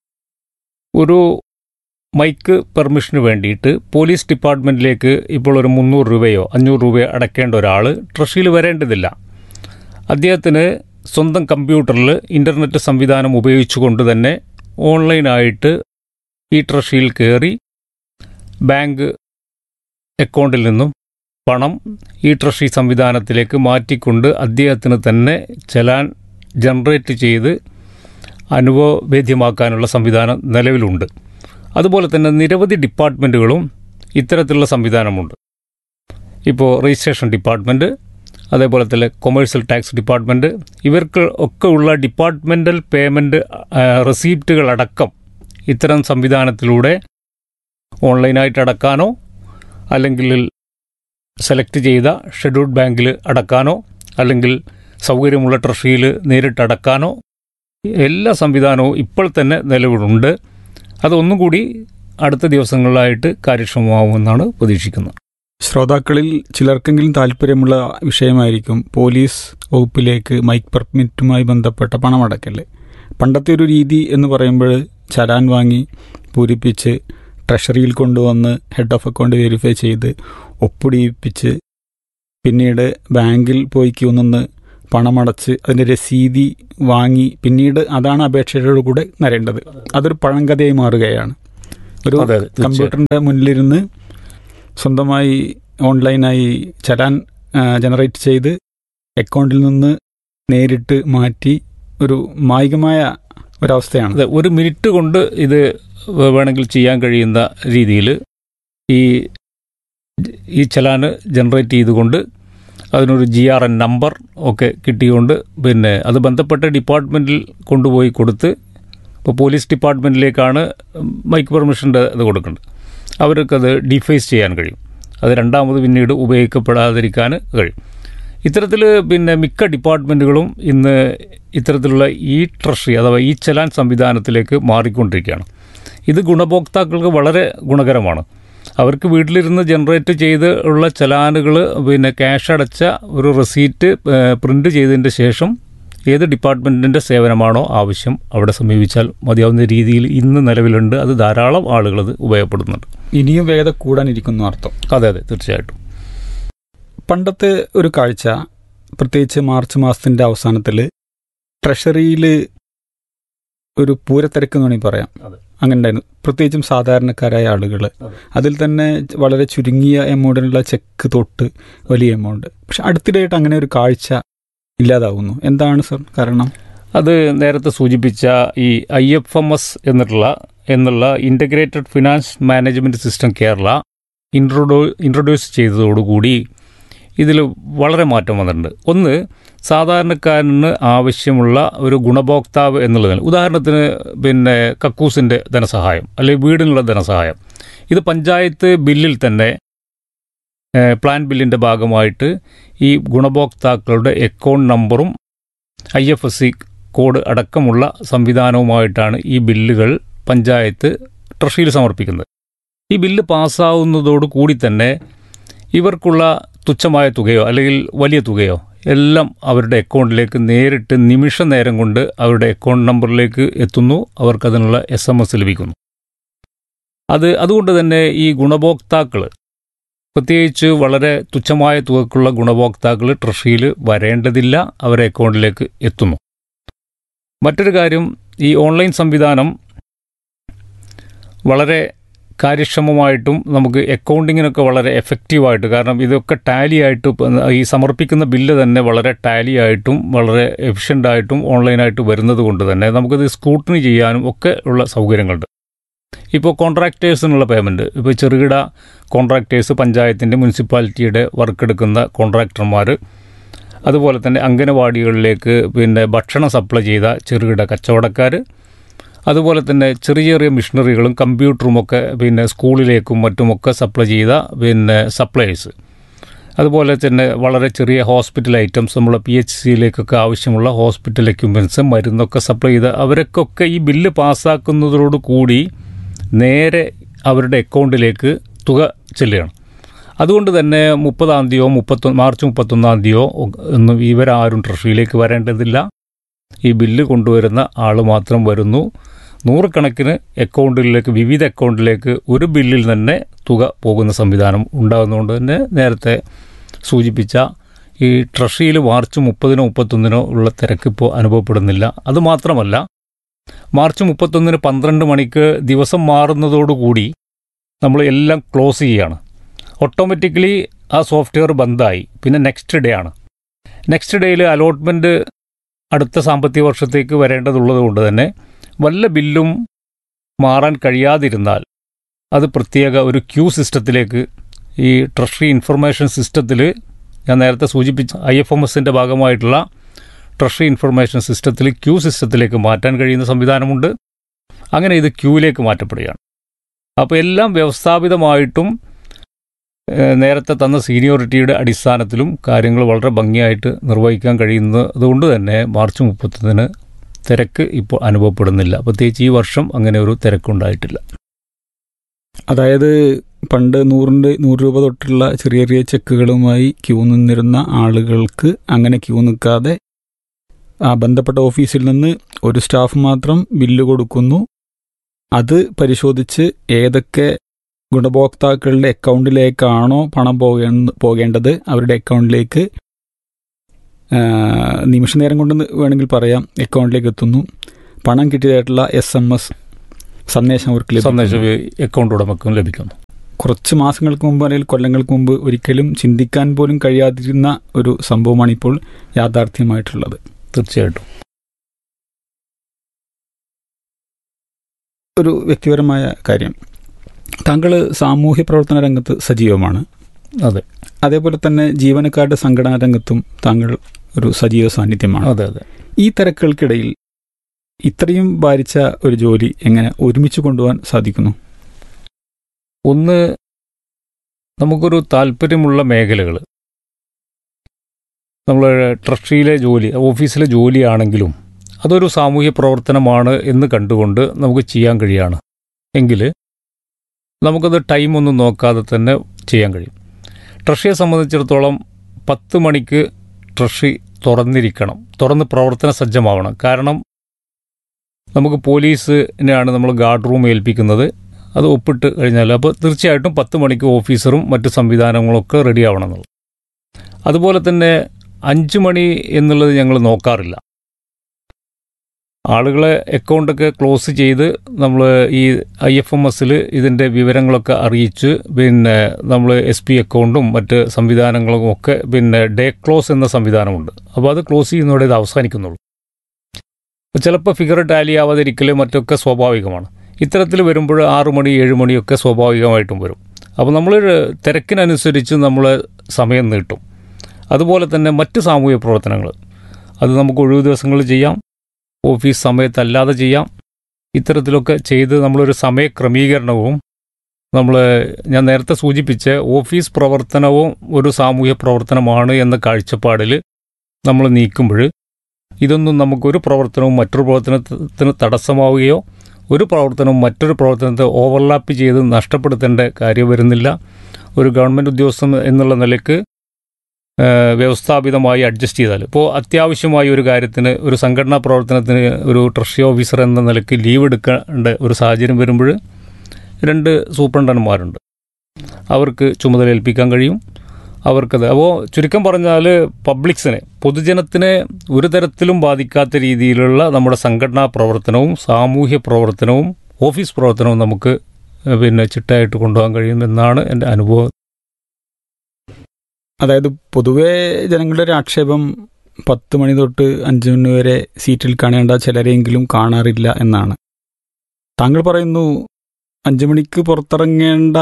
ഒരു മൈക്ക് പെർമിഷന് വേണ്ടിയിട്ട് പോലീസ് ഡിപ്പാർട്ട്മെൻറ്റിലേക്ക് ഇപ്പോൾ ഒരു മുന്നൂറ് രൂപയോ അഞ്ഞൂറ് രൂപയോ അടയ്ക്കേണ്ട ഒരാൾ ട്രഷറിയിൽ വരേണ്ടതില്ല അദ്ദേഹത്തിന് സ്വന്തം കമ്പ്യൂട്ടറിൽ ഇൻ്റർനെറ്റ് സംവിധാനം ഉപയോഗിച്ചുകൊണ്ട് തന്നെ ഓൺലൈനായിട്ട് ഈ ട്രഷറിയിൽ കയറി ബാങ്ക് അക്കൗണ്ടിൽ നിന്നും പണം ഈ ട്രഷറി സംവിധാനത്തിലേക്ക് മാറ്റിക്കൊണ്ട് അദ്ദേഹത്തിന് തന്നെ ചലാൻ ജനറേറ്റ് ചെയ്ത് അനുഭവവേദ്യമാക്കാനുള്ള സംവിധാനം നിലവിലുണ്ട് അതുപോലെ തന്നെ നിരവധി ഡിപ്പാർട്ട്മെൻറ്റുകളും ഇത്തരത്തിലുള്ള സംവിധാനമുണ്ട് ഇപ്പോൾ രജിസ്ട്രേഷൻ ഡിപ്പാർട്ട്മെൻറ്റ് അതേപോലെ തന്നെ കൊമേഴ്സ്യൽ ടാക്സ് ഡിപ്പാർട്ട്മെൻറ്റ് ഇവർക്ക് ഒക്കെ ഉള്ള ഡിപ്പാർട്ട്മെൻ്റൽ പേയ്മെൻറ്റ് റെസീപ്റ്റുകളടക്കം ഇത്തരം സംവിധാനത്തിലൂടെ ഓൺലൈനായിട്ട് അടക്കാനോ അല്ലെങ്കിൽ സെലക്ട് ചെയ്ത ഷെഡ്യൂൾഡ് ബാങ്കിൽ അടക്കാനോ അല്ലെങ്കിൽ സൗകര്യമുള്ള ട്രഷറിയിൽ നേരിട്ട് അടക്കാനോ എല്ലാ സംവിധാനവും ഇപ്പോൾ തന്നെ നിലവിലുണ്ട് അതൊന്നും കൂടി അടുത്ത ദിവസങ്ങളിലായിട്ട് കാര്യക്ഷമമാവുമെന്നാണ് പ്രതീക്ഷിക്കുന്നത് ശ്രോതാക്കളിൽ ചിലർക്കെങ്കിലും താല്പര്യമുള്ള വിഷയമായിരിക്കും പോലീസ് വകുപ്പിലേക്ക് മൈക്ക് പെർമിറ്റുമായി ബന്ധപ്പെട്ട പണമടക്കല് പണ്ടത്തെ ഒരു രീതി എന്ന് പറയുമ്പോൾ ചലാൻ വാങ്ങി പൂരിപ്പിച്ച് ട്രഷറിയിൽ കൊണ്ടുവന്ന് ഹെഡ് ഓഫ് അക്കൗണ്ട് വെരിഫൈ ചെയ്ത് ഒപ്പിടിയിപ്പിച്ച് പിന്നീട് ബാങ്കിൽ പോയി ക്യൂ നിന്ന് പണമടച്ച് അതിൻ്റെ രസീതി വാങ്ങി പിന്നീട് അതാണ് അപേക്ഷയുടെ കൂടെ നരേണ്ടത് അതൊരു പഴങ്കഥയായി മാറുകയാണ് ഒരു അതെ അതെ തീർച്ചയായും. കമ്പ്യൂട്ടറിൻ്റെ മുന്നിലിരുന്ന് സ്വന്തമായി ഓൺലൈനായി ചലാൻ ജനറേറ്റ് ചെയ്ത് അക്കൗണ്ടിൽ നിന്ന് നേരിട്ട് മാറ്റി ഒരു മായികമായ ഒരവസ്ഥയാണ് അതെ ഒരു മിനിറ്റ് കൊണ്ട് ഇത് വേ- വേണമെങ്കിൽ ചെയ്യാൻ കഴിയുന്ന രീതിയിൽ ഈ ഈ ചലാന് ജനറേറ്റ് ചെയ്തുകൊണ്ട് അതിനൊരു ജി ആർ എൻ നമ്പർ ഒക്കെ കിട്ടിയുകൊണ്ട് പിന്നെ അത് ബന്ധപ്പെട്ട ഡിപ്പാർട്ട്മെൻറ്റിൽ കൊണ്ടുപോയി കൊടുത്ത് ഇപ്പോൾ പോലീസ് ഡിപ്പാർട്ട്മെൻറ്റിലേക്കാണ് മൈക്ക് പെർമിഷൻ്റെ ഇത് കൊടുക്കേണ്ടത് അവർക്കത് ഡിഫേസ് ചെയ്യാൻ കഴിയും അത് രണ്ടാമത് പിന്നീട് ഉപയോഗിക്കപ്പെടാതിരിക്കാൻ കഴിയും ഇത്തരത്തിൽ പിന്നെ മിക്ക ഡിപ്പാർട്ട്മെൻറ്റുകളും ഇന്ന് ഇത്തരത്തിലുള്ള ഈ ട്രഷറി അഥവാ ഈ ചലാൻ സംവിധാനത്തിലേക്ക് മാറിക്കൊണ്ടിരിക്കുകയാണ് ഇത് ഗുണഭോക്താക്കൾക്ക് വളരെ ഗുണകരമാണ് അവർക്ക് വീട്ടിലിരുന്ന് ജനറേറ്റ് ചെയ്ത് ഉള്ള ചലാനുകൾ പിന്നെ ക്യാഷ് അടച്ച ഒരു റെസീറ്റ് പ്രിൻ്റ് ചെയ്തതിൻ്റെ ശേഷം ഏത് ഡിപ്പാർട്ട്മെൻറ്റിൻ്റെ സേവനമാണോ ആവശ്യം അവിടെ സമീപിച്ചാൽ മതിയാവുന്ന രീതിയിൽ ഇന്ന് നിലവിലുണ്ട് അത് ധാരാളം ആളുകൾ അത് ഉപയോഗപ്പെടുന്നുണ്ട് ഇനിയും വേഗത കൂടാനിരിക്കുന്നു അർത്ഥം അതെ അതെ തീർച്ചയായിട്ടും പണ്ടത്തെ ഒരു കാഴ്ച പ്രത്യേകിച്ച് മാർച്ച് മാസത്തിന്റെ അവസാനത്തിൽ ട്രഷറിയിൽ ഒരു പൂരത്തിരക്ക് എന്ന് വേണമെങ്കിൽ പറയാം അതെ. അങ്ങനെ ഉണ്ടായിരുന്നു പ്രത്യേകിച്ചും സാധാരണക്കാരായ ആളുകൾ അതെ. അതിൽ തന്നെ വളരെ ചുരുങ്ങിയ എമൗണ്ടിനുള്ള ചെക്ക് തൊട്ട് വലിയ എമൗണ്ട് പക്ഷെ അടുത്തിടെയായിട്ട് അങ്ങനെ ഒരു കാഴ്ച ഇല്ലാതാവുന്നു എന്താണ് സർ കാരണം അത് നേരത്തെ സൂചിപ്പിച്ച ഈ ഐ എഫ് എം എസ് എന്നുള്ള എന്നുള്ള integrated finance management system Kerala ഇൻട്രൊഡ്യൂ ഇൻട്രൊഡ്യൂസ് ചെയ്തതോടുകൂടി ഇതിൽ വളരെ മാറ്റം വന്നിട്ടുണ്ട് ഒന്ന് സാധാരണക്കാരന് ആവശ്യമുള്ള ഒരു ഗുണഭോക്താവ് എന്നുള്ളതിന് ഉദാഹരണത്തിന് പിന്നെ കക്കൂസിൻ്റെ ധനസഹായം അല്ലെങ്കിൽ വീടിനുള്ള ധനസഹായം ഇത് പഞ്ചായത്ത് ബില്ലിൽ തന്നെ ഏഹ്, പ്ലാൻ ബില്ലിൻ്റെ ഭാഗമായിട്ട് ഈ ഗുണഭോക്താക്കളുടെ അക്കൗണ്ട് നമ്പറും I F S C code അടക്കമുള്ള സംവിധാനവുമായിട്ടാണ് ഈ ബില്ലുകൾ പഞ്ചായത്ത് ട്രഷറിയിൽ സമർപ്പിക്കുന്നത് ഈ ബില്ല് പാസ്സാവുന്നതോടു കൂടി തന്നെ ഇവർക്കുള്ള തുച്ഛമായ തുകയോ അല്ലെങ്കിൽ വലിയ തുകയോ എല്ലാം അവരുടെ അക്കൗണ്ടിലേക്ക് നേരിട്ട് നിമിഷ നേരം കൊണ്ട് അവരുടെ അക്കൗണ്ട് നമ്പറിലേക്ക് എത്തുന്നു അവർക്കതിനുള്ള എസ് എം എസ് ലഭിക്കുന്നു അത് അതുകൊണ്ട് തന്നെ ഈ ഗുണഭോക്താക്കൾ പ്രത്യേകിച്ച് വളരെ തുച്ഛമായ തുകക്കുള്ള ഗുണഭോക്താക്കൾ ട്രഷറിയിൽ വരേണ്ടതില്ല അവരെ അക്കൗണ്ടിലേക്ക് എത്തുന്നു മറ്റൊരു കാര്യം ഈ ഓൺലൈൻ സംവിധാനം വളരെ കാര്യക്ഷമമായിട്ടും നമുക്ക് അക്കൗണ്ടിങ്ങിനൊക്കെ വളരെ എഫക്റ്റീവായിട്ട് കാരണം ഇതൊക്കെ ടാലി ആയിട്ട് ഇപ്പം ഈ സമർപ്പിക്കുന്ന ബില്ല് തന്നെ വളരെ ടാലി ആയിട്ടും വളരെ എഫിഷ്യൻ്റ് ആയിട്ടും ഓൺലൈനായിട്ട് വരുന്നത് കൊണ്ട് തന്നെ നമുക്കിത് സ്ക്രൂട്ടിനി ചെയ്യാനും ഒക്കെ ഉള്ള സൗകര്യങ്ങളുണ്ട് ഇപ്പോൾ കോൺട്രാക്ടേഴ്സിനുള്ള പേയ്മെൻറ്റ് ഇപ്പോൾ ചെറുകിട കോൺട്രാക്ടേഴ്സ് പഞ്ചായത്തിൻ്റെ മുനിസിപ്പാലിറ്റിയുടെ വർക്ക് എടുക്കുന്ന കോൺട്രാക്ടർമാർ അതുപോലെ തന്നെ അംഗനവാടികളിലേക്ക് പിന്നെ ഭക്ഷണം സപ്ലൈ ചെയ്ത ചെറുകിട കച്ചവടക്കാർ അതുപോലെ തന്നെ ചെറിയ ചെറിയ മിഷനറികളും കമ്പ്യൂട്ടറും ഒക്കെ പിന്നെ സ്കൂളിലേക്കും മറ്റുമൊക്കെ സപ്ലൈ ചെയ്ത പിന്നെ സപ്ലൈസ് അതുപോലെ തന്നെ വളരെ ചെറിയ ഹോസ്പിറ്റൽ ഐറ്റംസ് നമ്മൾ പി എച്ച് സിയിലേക്കൊക്കെ ആവശ്യമുള്ള ഹോസ്പിറ്റൽ എക്യുപ്മെൻറ്റ്സ് മരുന്നൊക്കെ സപ്ലൈ ചെയ്ത അവരൊക്കെ ഈ ബില്ല് പാസ്സാക്കുന്നതോടു കൂടി നേരെ അവരുടെ അക്കൗണ്ടിലേക്ക് തുക ചെല്ലുകയാണ് അതുകൊണ്ട് തന്നെ മുപ്പതാം തീയതിയോ മുപ്പത്തൊ മാർച്ച് മുപ്പത്തൊന്നാം തീയതിയോ ഒന്നും ഇവരാരും ട്രഷറിയിലേക്ക് വരേണ്ടതില്ല ഈ ബില്ല് കൊണ്ടുവരുന്ന ആൾ മാത്രം വരുന്നു നൂറുകണക്കിന് അക്കൗണ്ടിലേക്ക് വിവിധ അക്കൗണ്ടിലേക്ക് ഒരു ബില്ലിൽ തന്നെ തുക പോകുന്ന സംവിധാനം ഉണ്ടാകുന്നതുകൊണ്ട് തന്നെ നേരത്തെ സൂചിപ്പിച്ച ഈ ട്രഷറിയിൽ മാർച്ച് മുപ്പതിനോ മുപ്പത്തൊന്നിനോ ഉള്ള തിരക്ക് ഇപ്പോൾ അനുഭവപ്പെടുന്നില്ല അതുമാത്രമല്ല മാർച്ച് മുപ്പത്തൊന്നിന് പന്ത്രണ്ട് മണിക്ക് ദിവസം മാറുന്നതോടുകൂടി നമ്മൾ എല്ലാം ക്ലോസ് ചെയ്യുകയാണ് ഓട്ടോമാറ്റിക്കലി ആ സോഫ്റ്റ്വെയർ ബന്ധായി പിന്നെ നെക്സ്റ്റ് ഡേ ആണ് നെക്സ്റ്റ് ഡേയിൽ അലോട്ട്മെൻറ്റ് അടുത്ത സാമ്പത്തിക വർഷത്തേക്ക് വരേണ്ടതുള്ളത് കൊണ്ട് തന്നെ വല്ല ബില്ലും മാറാൻ കഴിയാതിരുന്നാൽ അത് പ്രത്യേക ഒരു ക്യൂ സിസ്റ്റത്തിലേക്ക് ഈ ട്രഷറി ഇൻഫർമേഷൻ സിസ്റ്റത്തിൽ ഞാൻ നേരത്തെ സൂചിപ്പിച്ച ഐ എഫ് എം എസിൻ്റെ ഭാഗമായിട്ടുള്ള ട്രഷറി ഇൻഫർമേഷൻ സിസ്റ്റത്തിൽ ക്യൂ സിസ്റ്റത്തിലേക്ക് മാറ്റാൻ കഴിയുന്ന സംവിധാനമുണ്ട് അങ്ങനെ ഇത് ക്യൂവിലേക്ക് മാറ്റപ്പെടുകയാണ് അപ്പോൾ എല്ലാം വ്യവസ്ഥാപിതമായിട്ടും ഏഹ്, നേരത്തെ തന്ന സീനിയോറിറ്റിയുടെ അടിസ്ഥാനത്തിലും കാര്യങ്ങൾ വളരെ ഭംഗിയായിട്ട് നിർവഹിക്കാൻ കഴിയുന്നത് കൊണ്ട് തന്നെ മാർച്ച് മുപ്പത്തൊന്നിന് തിരക്ക് ഇപ്പോൾ അനുഭവപ്പെടുന്നില്ല പ്രത്യേകിച്ച് ഈ വർഷം അങ്ങനെ ഒരു തിരക്കുണ്ടായിട്ടില്ല അതായത് പണ്ട് നൂറിൻ്റെ നൂറ് രൂപ തൊട്ടുള്ള ചെറിയ ചെറിയ ചെക്കുകളുമായി ക്യൂ നിന്നിരുന്ന ആളുകൾക്ക് അങ്ങനെ ക്യൂ നിൽക്കാതെ ആ ബന്ധപ്പെട്ട ഓഫീസിൽ നിന്ന് ഒരു സ്റ്റാഫ് മാത്രം ബില്ല് കൊടുക്കുന്നു അത് പരിശോധിച്ച് ഏതൊക്കെ ഗുണഭോക്താക്കളുടെ അക്കൗണ്ടിലേക്കാണോ പണം പോകേ പോകേണ്ടത് അവരുടെ അക്കൗണ്ടിലേക്ക് ആ, നിമിഷ നേരം കൊണ്ട് വേണമെങ്കിൽ പറയാം അക്കൗണ്ടിലേക്ക് എത്തുന്നു പണം കിട്ടിയതായിട്ടുള്ള എസ് എം എസ് സന്ദേശം അവർക്ക് ലഭിക്കുന്നു. സന്ദേശം അക്കൗണ്ട് ഉടമക്കും ലഭിക്കുന്നു കുറച്ച് മാസങ്ങൾക്ക് മുമ്പ് അല്ലെങ്കിൽ കൊല്ലങ്ങൾക്ക് മുമ്പ് ഒരിക്കലും ചിന്തിക്കാൻ പോലും കഴിയാതിരുന്ന ഒരു സംഭവമാണ് ഇപ്പോൾ യാഥാർത്ഥ്യമായിട്ടുള്ളത് തീർച്ചയായിട്ടും ഒരു വ്യക്തിപരമായ കാര്യം താങ്കൾ സാമൂഹ്യ പ്രവർത്തന രംഗത്ത് സജീവമാണ് അതെ അതേപോലെ തന്നെ ജീവനക്കാരുടെ സംഘടനാ രംഗത്തും താങ്കൾ ഒരു സജീവ സാന്നിധ്യമാണ് അതെ അതെ ഈ തിരക്കുകൾക്കിടയിൽ ഇത്രയും ഭാരിച്ച ഒരു ജോലി എങ്ങനെ ഒരുമിച്ച് കൊണ്ടുപോകാൻ സാധിക്കുന്നു ഒന്ന് നമുക്കൊരു താല്പര്യമുള്ള മേഖലകൾ നമ്മൾ ട്രഷറിയിലെ ജോലി ഓഫീസിലെ ജോലിയാണെങ്കിലും അതൊരു സാമൂഹ്യ പ്രവർത്തനമാണ് എന്ന് കണ്ടുകൊണ്ട് നമുക്ക് ചെയ്യാൻ കഴിയാണ് എങ്കിൽ നമുക്കത് ടൈമൊന്നും നോക്കാതെ തന്നെ ചെയ്യാൻ കഴിയും ട്രഷറിയെ സംബന്ധിച്ചിടത്തോളം പത്ത് മണിക്ക് ട്രഷറി തുറന്നിരിക്കണം തുറന്ന് പ്രവർത്തന സജ്ജമാവണം കാരണം നമുക്ക് പോലീസിനെയാണ് നമ്മൾ ഗാർഡ് റൂം ഏൽപ്പിക്കുന്നത് അത് ഒപ്പിട്ട് കഴിഞ്ഞാൽ അപ്പോൾ തീർച്ചയായിട്ടും പത്ത് മണിക്ക് ഓഫീസറും മറ്റ് സംവിധാനങ്ങളൊക്കെ റെഡി ആവണം എന്നുള്ളത് അതുപോലെ തന്നെ അഞ്ച് മണി എന്നുള്ളത് ഞങ്ങൾ നോക്കാറില്ല ആളുകളെ അക്കൗണ്ടൊക്കെ ക്ലോസ് ചെയ്ത് നമ്മൾ ഈ ഐ എഫ് എം എസിൽ ഇതിൻ്റെ വിവരങ്ങളൊക്കെ അറിയിച്ച് പിന്നെ നമ്മൾ എസ് പി അക്കൗണ്ടും മറ്റ് സംവിധാനങ്ങളും ഒക്കെ പിന്നെ ഡേ ക്ലോസ് എന്ന സംവിധാനമുണ്ട് അപ്പോൾ അത് ക്ലോസ് ചെയ്യുന്നതോടെ ഇത് അവസാനിക്കുന്നുള്ളൂ ചിലപ്പോൾ ഫിഗർ ടാലി ആവാതിരിക്കൽ മറ്റൊക്കെ സ്വാഭാവികമാണ് ഇത്തരത്തിൽ വരുമ്പോൾ ആറു മണി ഏഴ് മണിയൊക്കെ സ്വാഭാവികമായിട്ടും വരും അപ്പോൾ നമ്മൾ തിരക്കിനനുസരിച്ച് നമ്മൾ സമയം നീട്ടും അതുപോലെ തന്നെ മറ്റ് സാമൂഹ്യ പ്രവർത്തനങ്ങൾ അത് നമുക്ക് ഒഴിവു ദിവസങ്ങളിൽ ചെയ്യാം ഓഫീസ് സമയത്തല്ലാതെ ചെയ്യാം ഇത്തരത്തിലൊക്കെ ചെയ്ത് നമ്മളൊരു സമയക്രമീകരണവും നമ്മൾ ഞാൻ നേരത്തെ സൂചിപ്പിച്ച ഓഫീസ് പ്രവർത്തനവും ഒരു സാമൂഹ്യ പ്രവർത്തനമാണ് എന്ന കാഴ്ചപ്പാടിൽ നമ്മൾ നീക്കുമ്പോൾ ഇതൊന്നും നമുക്കൊരു പ്രവർത്തനവും മറ്റൊരു പ്രവർത്തനത്തിന് തടസ്സമാവുകയോ ഒരു പ്രവർത്തനവും മറ്റൊരു പ്രവർത്തനത്തെ ഓവർലാപ്പ് ചെയ്ത് നഷ്ടപ്പെടുത്തേണ്ട കാര്യം വരുന്നില്ല ഒരു ഗവൺമെൻറ് ഉദ്യോഗസ്ഥൻ എന്നുള്ള നിലയ്ക്ക് ഏഹ്, വ്യവസ്ഥാപിതമായി അഡ്ജസ്റ്റ് ചെയ്താൽ ഇപ്പോൾ അത്യാവശ്യമായ ഒരു കാര്യത്തിന് ഒരു സംഘടനാ പ്രവർത്തനത്തിന് ഒരു ട്രഷറി ഓഫീസർ എന്ന നിലയ്ക്ക് ലീവ് എടുക്കേണ്ട ഒരു സാഹചര്യം വരുമ്പോൾ രണ്ട് സൂപ്രണ്ടന്മാരുണ്ട് അവർക്ക് ചുമതല ഏൽപ്പിക്കാൻ കഴിയും അവർക്കത് അപ്പോൾ ചുരുക്കം പറഞ്ഞാൽ പബ്ലിക്സിനെ പൊതുജനത്തിനെ ഒരു തരത്തിലും ബാധിക്കാത്ത രീതിയിലുള്ള നമ്മുടെ സംഘടനാ പ്രവർത്തനവും സാമൂഹ്യ പ്രവർത്തനവും ഓഫീസ് പ്രവർത്തനവും നമുക്ക് ഏഹ്, പിന്നെ ചിട്ടയായിട്ട് കൊണ്ടുപോകാൻ കഴിയുമെന്നാണ് എൻ്റെ അനുഭവം അതായത് പൊതുവേ ജനങ്ങളുടെ ഒരു ആക്ഷേപം പത്ത് മണി തൊട്ട് അഞ്ച് മണി വരെ സീറ്റിൽ കാണേണ്ട ചിലരെങ്കിലും കാണാറില്ല എന്നാണ് താങ്കൾ പറയുന്നു അഞ്ചു മണിക്ക് പുറത്തിറങ്ങേണ്ട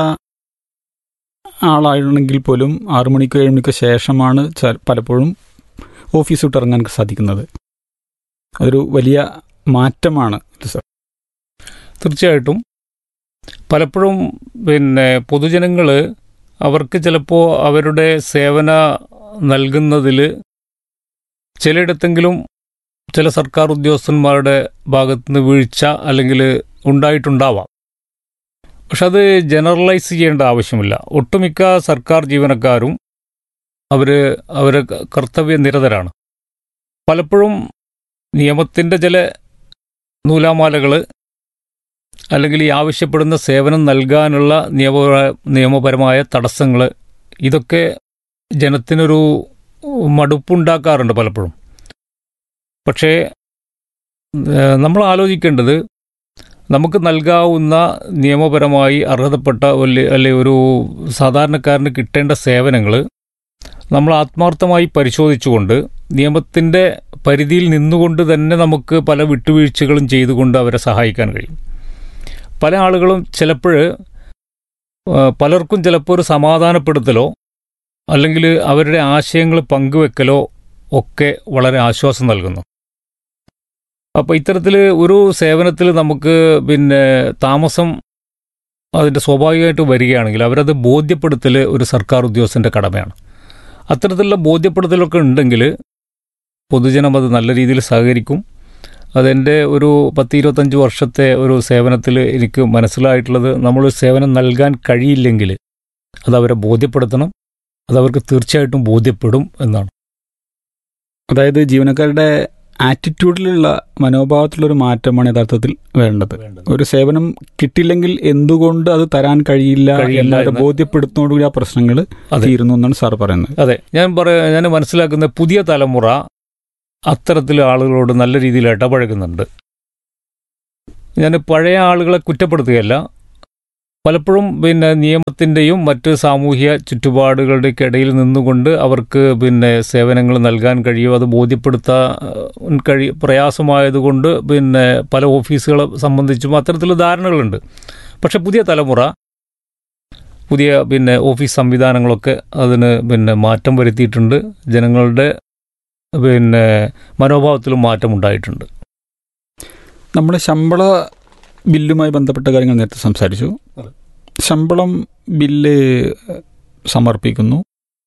ആളാണെങ്കിൽ പോലും ആറു മണിക്കോ ഏഴ് മണിക്കോ ശേഷമാണ് ച- പലപ്പോഴും ഓഫീസ് വിട്ടിറങ്ങാൻ സാധിക്കുന്നത് അതൊരു വലിയ മാറ്റമാണ് ഇത് സർ തീർച്ചയായിട്ടും പലപ്പോഴും പിന്നെ പൊതുജനങ്ങൾ അവർക്ക് ചിലപ്പോൾ അവരുടെ സേവന നൽകുന്നതിൽ ചിലയിടത്തെങ്കിലും ചില സർക്കാർ ഉദ്യോഗസ്ഥന്മാരുടെ ഭാഗത്തുനിന്ന് വീഴ്ച അല്ലെങ്കിൽ ഉണ്ടായിട്ടുണ്ടാവാം പക്ഷെ അത് ജനറലൈസ് ചെയ്യേണ്ട ആവശ്യമില്ല ഒട്ടുമിക്ക സർക്കാർ ജീവനക്കാരും അവർ അവരെ കർത്തവ്യ നിരതരാണ് പലപ്പോഴും നിയമത്തിൻ്റെ ചില നൂലാമാലകൾ അല്ലെങ്കിൽ ഈ ആവശ്യപ്പെടുന്ന സേവനം നൽകാനുള്ള നിയമ നിയമപരമായ തടസ്സങ്ങൾ ഇതൊക്കെ ജനത്തിനൊരു മടുപ്പുണ്ടാക്കാറുണ്ട് പലപ്പോഴും പക്ഷേ ഏഹ്, നമ്മൾ ആലോചിക്കേണ്ടത് നമുക്ക് നൽകാവുന്ന നിയമപരമായി അർഹതപ്പെട്ട ഒരു- അല്ലെ ഒരു സാധാരണക്കാരന് കിട്ടേണ്ട സേവനങ്ങൾ നമ്മൾ ആത്മാർത്ഥമായി പരിശോധിച്ചുകൊണ്ട് നിയമത്തിൻ്റെ പരിധിയിൽ നിന്നുകൊണ്ട് തന്നെ നമുക്ക് പല വിട്ടുവീഴ്ചകളും ചെയ്തുകൊണ്ട് അവരെ സഹായിക്കാൻ കഴിയും പല ആളുകളും ചിലപ്പോൾ പലർക്കും ചിലപ്പോൾ ഒരു സമാധാനപ്പെടുത്തലോ അല്ലെങ്കിൽ അവരുടെ ആശയങ്ങൾ പങ്കുവെക്കലോ ഒക്കെ വളരെ ആശ്വാസം നൽകുന്നു അപ്പോൾ ഇത്തരത്തിൽ ഒരു സേവനത്തിൽ നമുക്ക് പിന്നെ താമസം അതിൻ്റെ സ്വാഭാവികമായിട്ട് വരികയാണെങ്കിൽ അവരത് ബോധ്യപ്പെടുത്തൽ ഒരു സർക്കാർ ഉദ്യോഗസ്ഥൻ്റെ കടമയാണ് അത്തരത്തിലുള്ള ബോധ്യപ്പെടുത്തലൊക്കെ ഉണ്ടെങ്കിൽ പൊതുജനം അത് നല്ല രീതിയിൽ സഹകരിക്കും അതെൻ്റെ ഒരു പത്ത് ഇരുപത്തഞ്ച് വർഷത്തെ ഒരു സേവനത്തിൽ എനിക്ക് മനസ്സിലായിട്ടുള്ളത് നമ്മൾ സേവനം നൽകാൻ കഴിയില്ലെങ്കിൽ അത് അവരെ ബോധ്യപ്പെടുത്തണം അത് അവർക്ക് തീർച്ചയായിട്ടും ബോധ്യപ്പെടും എന്നാണ് അതായത് ജീവനക്കാരുടെ ആറ്റിറ്റ്യൂഡിലുള്ള മനോഭാവത്തിലുള്ള ഒരു മാറ്റമാണ് യഥാർത്ഥത്തിൽ വേണ്ടത് ഒരു സേവനം കിട്ടില്ലെങ്കിൽ എന്തുകൊണ്ട് അത് തരാൻ കഴിയില്ല കഴിയില്ല എന്നവരെ എന്ന് ബോധ്യപ്പെടുത്തുന്നതോടുകൂടി ആ പ്രശ്നങ്ങൾ അതെ. തീരുന്നു എന്നാണ് സാർ പറയുന്നത് അതെ ഞാൻ പറയാ ഞാൻ മനസ്സിലാക്കുന്ന പുതിയ തലമുറ അത്തരത്തിൽ ആളുകളോട് നല്ല രീതിയിൽ ഇടപഴകുന്നുണ്ട് ഞാൻ പഴയ ആളുകളെ കുറ്റപ്പെടുത്തുകയല്ല പലപ്പോഴും പിന്നെ നിയമത്തിൻ്റെയും മറ്റ് സാമൂഹ്യ ചുറ്റുപാടുകളുടെയൊക്കെ ഇടയിൽ നിന്നുകൊണ്ട് അവർക്ക് പിന്നെ സേവനങ്ങൾ നൽകാൻ കഴിയും അത് ബോധ്യപ്പെടുത്താൻ കഴി പ്രയാസമായതുകൊണ്ട് പിന്നെ പല ഓഫീസുകളെ സംബന്ധിച്ചും അത്തരത്തിൽ ധാരണകളുണ്ട് പക്ഷെ പുതിയ തലമുറ പുതിയ പിന്നെ ഓഫീസ് സംവിധാനങ്ങളൊക്കെ അതിന് പിന്നെ മാറ്റം വരുത്തിയിട്ടുണ്ട് ജനങ്ങളുടെ പിന്നെ മനോഭാവത്തിലും മാറ്റം ഉണ്ടായിട്ടുണ്ട് നമ്മൾ ശമ്പള ബില്ലുമായി ബന്ധപ്പെട്ട കാര്യങ്ങൾ നേരത്തെ സംസാരിച്ചു അതെ. ശമ്പളം ബില്ല് സമർപ്പിക്കുന്നു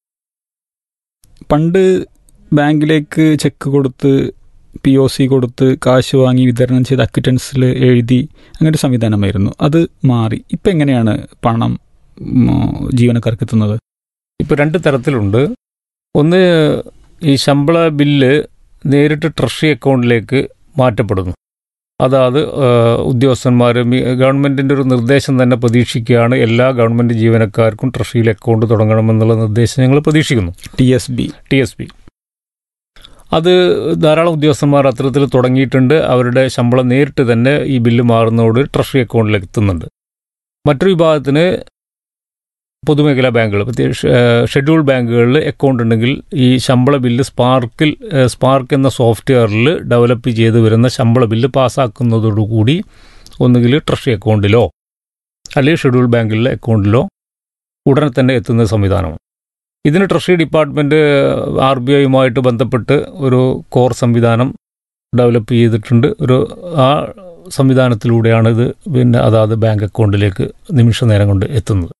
പണ്ട് ബാങ്കിലേക്ക് ചെക്ക് കൊടുത്ത് പി ഒ സി കൊടുത്ത് കാശ് വാങ്ങി വിതരണം ചെയ്ത് അക്വിറ്റൻസിൽ എഴുതി അങ്ങനെ ഒരു സംവിധാനമായിരുന്നു അത് മാറി ഇപ്പം എങ്ങനെയാണ് പണം ഉം, ജീവനക്കാർക്ക് എത്തുന്നത് ഇപ്പോൾ രണ്ട് തരത്തിലുണ്ട് ഒന്ന് ഈ ശമ്പള ബില്ല് നേരിട്ട് ട്രഷറി അക്കൗണ്ടിലേക്ക് മാറ്റപ്പെടുന്നു അതാത് ഉദ്യോഗസ്ഥന്മാർ ഗവൺമെൻറ്റിൻ്റെ ഒരു നിർദ്ദേശം തന്നെ പ്രതീക്ഷിക്കുകയാണ് എല്ലാ ഗവൺമെൻറ് ജീവനക്കാർക്കും ട്രഷറിയിൽ അക്കൗണ്ട് തുടങ്ങണമെന്നുള്ള നിർദ്ദേശം ഞങ്ങൾ പ്രതീക്ഷിക്കുന്നു T S B T S P അത് ധാരാളം ഉദ്യോഗസ്ഥന്മാർ അത്തരത്തിൽ തുടങ്ങിയിട്ടുണ്ട് അവരുടെ ശമ്പളം നേരിട്ട് തന്നെ ഈ ബില്ല് മാറുന്നതോട് ട്രഷറി അക്കൗണ്ടിലേക്ക് എത്തുന്നുണ്ട് മറ്റൊരു വിഭാഗത്തിന് പൊതുമേഖലാ ബാങ്കുകൾ പ്രത്യേകിച്ച് ഷെഡ്യൂൾ ബാങ്കുകളിൽ അക്കൗണ്ട് ഉണ്ടെങ്കിൽ ഈ ശമ്പള ബില്ല് സ്പാർക്കിൽ ഏഹ്, സ്പാർക്ക് എന്ന സോഫ്റ്റ്വെയറിൽ ഡെവലപ്പ് ചെയ്ത് വരുന്ന ശമ്പള ബില്ല് പാസ്സാക്കുന്നതോടുകൂടി ഒന്നുകിൽ ട്രഷറി അക്കൗണ്ടിലോ അല്ലെങ്കിൽ ഷെഡ്യൂൾ ബാങ്കിലെ അക്കൗണ്ടിലോ ഉടനെ തന്നെ എത്തുന്ന സംവിധാനമാണ് ഇതിന് ട്രഷറി ഡിപ്പാർട്ട്മെൻറ്റ് ആർ ബി ഐയുമായിട്ട് ബന്ധപ്പെട്ട് ഒരു കോർ സംവിധാനം ഡെവലപ്പ് ചെയ്തിട്ടുണ്ട് ഒരു ആ സംവിധാനത്തിലൂടെയാണ് ഇത് പിന്നെ അതാത് ബാങ്ക് അക്കൗണ്ടിലേക്ക് നിമിഷ നേരം കൊണ്ട് എത്തുന്നത്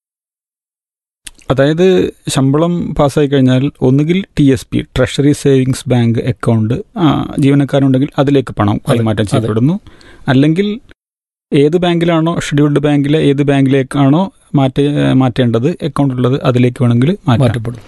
അതായത് ശമ്പളം പാസ്സായി കഴിഞ്ഞാൽ ഒന്നുകിൽ T S P treasury savings bank account ആ, ജീവനക്കാരുണ്ടെങ്കിൽ അതിലേക്ക് പണം കൈമാറ്റം അതെ. ചെയ്യപ്പെടുന്നു അല്ലെങ്കിൽ ഏത് ബാങ്കിലാണോ ഷെഡ്യൂൾഡ് ബാങ്കിലെ ഏത് ബാങ്കിലേക്കാണോ മാറ്റ മാറ്റേണ്ടത് അക്കൗണ്ട് ഉള്ളത് അതിലേക്ക് വേണമെങ്കിൽ മാറ്റാം മാറ്റപ്പെടും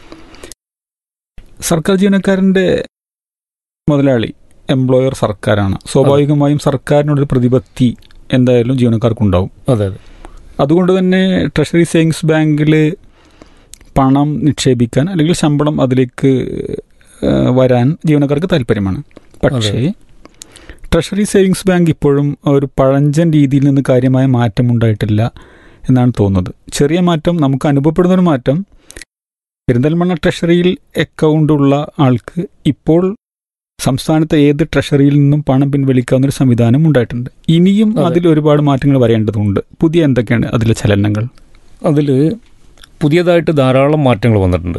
സർക്കാർ ജീവനക്കാരന്റെ മുതലാളി എംപ്ലോയർ സർക്കാരാണ് സ്വാഭാവികമായും സർക്കാരിനോടൊരു പ്രതിപത്തി എന്തായാലും ജീവനക്കാർക്കുണ്ടാവും അതെ അതെ അതുകൊണ്ട് തന്നെ ട്രഷറി സേവിങ്സ് ബാങ്കിൽ പണം നിക്ഷേപിക്കാൻ അല്ലെങ്കിൽ ശമ്പളം അതിലേക്ക് ഏഹ്, വരാൻ ജീവനക്കാർക്ക് താല്പര്യമാണ് പക്ഷേ ട്രഷറി സേവിങ്സ് ബാങ്ക് ഇപ്പോഴും ഒരു പഴഞ്ചൻ രീതിയിൽ നിന്ന് കാര്യമായ മാറ്റം ഉണ്ടായിട്ടില്ല എന്നാണ് തോന്നുന്നത് ചെറിയ മാറ്റം നമുക്ക് അനുഭവപ്പെടുന്ന ഒരു മാറ്റം പെരിന്തൽമണ്ണ ട്രഷറിയിൽ അക്കൗണ്ട് ഉള്ള ആൾക്ക് ഇപ്പോൾ സംസ്ഥാനത്തെ ഏത് ട്രഷറിയിൽ നിന്നും പണം പിൻവലിക്കാവുന്ന ഒരു സംവിധാനം ഉണ്ടായിട്ടുണ്ട് ഇനിയും അതെ. അതിൽ ഒരുപാട് മാറ്റങ്ങൾ വരേണ്ടതുണ്ട് പുതിയ എന്തൊക്കെയാണ് അതിലെ ചലനങ്ങൾ അതിൽ പുതിയതായിട്ട് ധാരാളം മാറ്റങ്ങൾ വന്നിട്ടുണ്ട്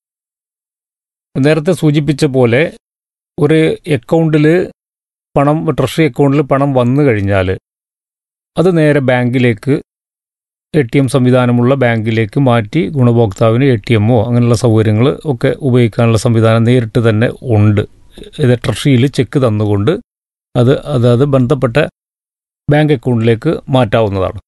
നേരത്തെ സൂചിപ്പിച്ച പോലെ ഒരു അക്കൗണ്ടിൽ പണം ട്രഷറി അക്കൗണ്ടിൽ പണം വന്നു കഴിഞ്ഞാൽ അത് നേരെ ബാങ്കിലേക്ക് എ ടി എം സംവിധാനമുള്ള ബാങ്കിലേക്ക് മാറ്റി ഗുണഭോക്താവിന് എ ടി എമ്മോ അങ്ങനെയുള്ള സൗകര്യങ്ങൾ ഒക്കെ ഉപയോഗിക്കാനുള്ള സംവിധാനം നേരിട്ട് തന്നെ ഉണ്ട് ഇത് ട്രഷറിയിൽ ചെക്ക് തന്നുകൊണ്ട് അത് അതായത് ബന്ധപ്പെട്ട ബാങ്ക് അക്കൗണ്ടിലേക്ക് മാറ്റാവുന്നതാണ്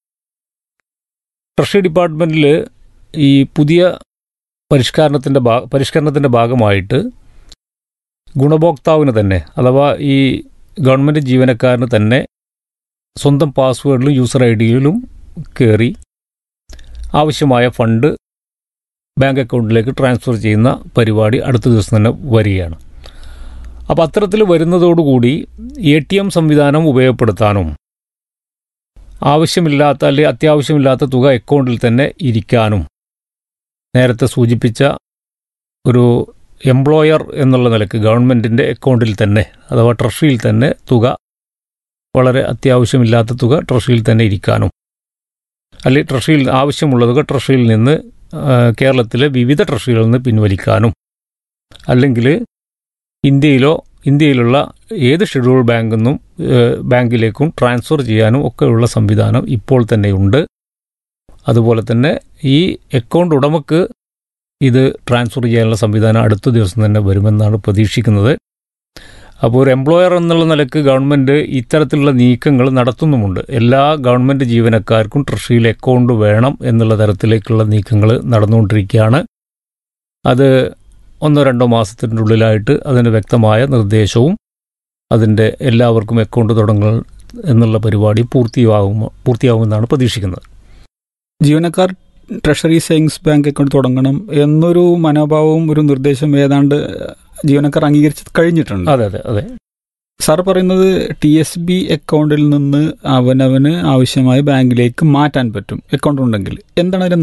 ട്രഷറി ഡിപ്പാർട്ട്മെൻറ്റിൽ ഈ പുതിയ പരിഷ്കരണത്തിൻ്റെ ഭാ പരിഷ്കരണത്തിൻ്റെ ഭാഗമായിട്ട് ഗുണഭോക്താവിന് തന്നെ അഥവാ ഈ ഗവൺമെൻറ് ജീവനക്കാരന് തന്നെ സ്വന്തം പാസ്വേഡിലും യൂസർ ഐ ഡിയിലും കയറി ആവശ്യമായ ഫണ്ട് ബാങ്ക് അക്കൗണ്ടിലേക്ക് ട്രാൻസ്ഫർ ചെയ്യുന്ന പരിപാടി അടുത്ത ദിവസം തന്നെ വരികയാണ് അപ്പോൾ അത്തരത്തിൽ വരുന്നതോടുകൂടി എ ടി എം സംവിധാനം ഉപയോഗപ്പെടുത്താനും ആവശ്യമില്ലാത്ത അല്ലെങ്കിൽ അത്യാവശ്യമില്ലാത്ത തുക അക്കൗണ്ടിൽ തന്നെ ഇരിക്കാനും നേരത്തെ സൂചിപ്പിച്ച ഒരു എംപ്ലോയർ എന്നുള്ള നിലക്ക് ഗവൺമെൻറ്റിൻ്റെ അക്കൗണ്ടിൽ തന്നെ അഥവാ ട്രഷറിയിൽ തന്നെ തുക വളരെ അത്യാവശ്യമില്ലാത്ത തുക ട്രഷറിയിൽ തന്നെ ഇരിക്കാനും അല്ലെങ്കിൽ ട്രഷറിയിൽ ആവശ്യമുള്ള തുക ട്രഷറിയിൽ നിന്ന് ആ, കേരളത്തിലെ വിവിധ ട്രഷറികളിൽ നിന്ന് പിൻവലിക്കാനും അല്ലെങ്കിൽ ഇന്ത്യയിലോ ഇന്ത്യയിലുള്ള ഏത് ഷെഡ്യൂൾ ബാങ്കിൽ നിന്നും ഏഹ്, ബാങ്കിലേക്കും ട്രാൻസ്ഫർ ചെയ്യാനും ഒക്കെയുള്ള സംവിധാനം ഇപ്പോൾ തന്നെയുണ്ട് അതുപോലെ തന്നെ ഈ അക്കൗണ്ട് ഉടമക്ക് ഇത് ട്രാൻസ്ഫർ ചെയ്യാനുള്ള സംവിധാനം അടുത്ത ദിവസം തന്നെ വരുമെന്നാണ് പ്രതീക്ഷിക്കുന്നത് അപ്പോൾ ഒരു എംപ്ലോയർ എന്നുള്ള നിലക്ക് ഗവൺമെൻറ് ഇത്തരത്തിലുള്ള നീക്കങ്ങൾ നടത്തുന്നുമുണ്ട് എല്ലാ ഗവൺമെൻറ് ജീവനക്കാർക്കും ട്രഷറിയിൽ അക്കൗണ്ട് വേണം എന്നുള്ള തരത്തിലേക്കുള്ള നീക്കങ്ങൾ നടന്നുകൊണ്ടിരിക്കുകയാണ് അത് ഒന്നോ രണ്ടോ മാസത്തിൻ്റെ ഉള്ളിലായിട്ട് അതിന് വ്യക്തമായ നിർദ്ദേശവും അതിൻ്റെ എല്ലാവർക്കും അക്കൗണ്ട് തുടങ്ങൽ എന്നുള്ള പരിപാടി പൂർത്തിയാകും പൂർത്തിയാകുമെന്നാണ് പ്രതീക്ഷിക്കുന്നത് ജീവനക്കാർ ട്രഷറി സേവിങ്സ് ബാങ്ക് അക്കൗണ്ട് തുടങ്ങണം എന്നൊരു മനോഭാവവും ഒരു നിർദ്ദേശം ഏതാണ്ട് ജീവനക്കാർ അംഗീകരിച്ച് കഴിഞ്ഞിട്ടുണ്ട് അതെ അതെ അതെ സാർ പറയുന്നത് ടി എസ് ബി അക്കൗണ്ടിൽ നിന്ന് അവനവന് ആവശ്യമായ ബാങ്കിലേക്ക് മാറ്റാൻ പറ്റും അക്കൗണ്ട് ഉണ്ടെങ്കിൽ എന്താണ് അതിന്റെ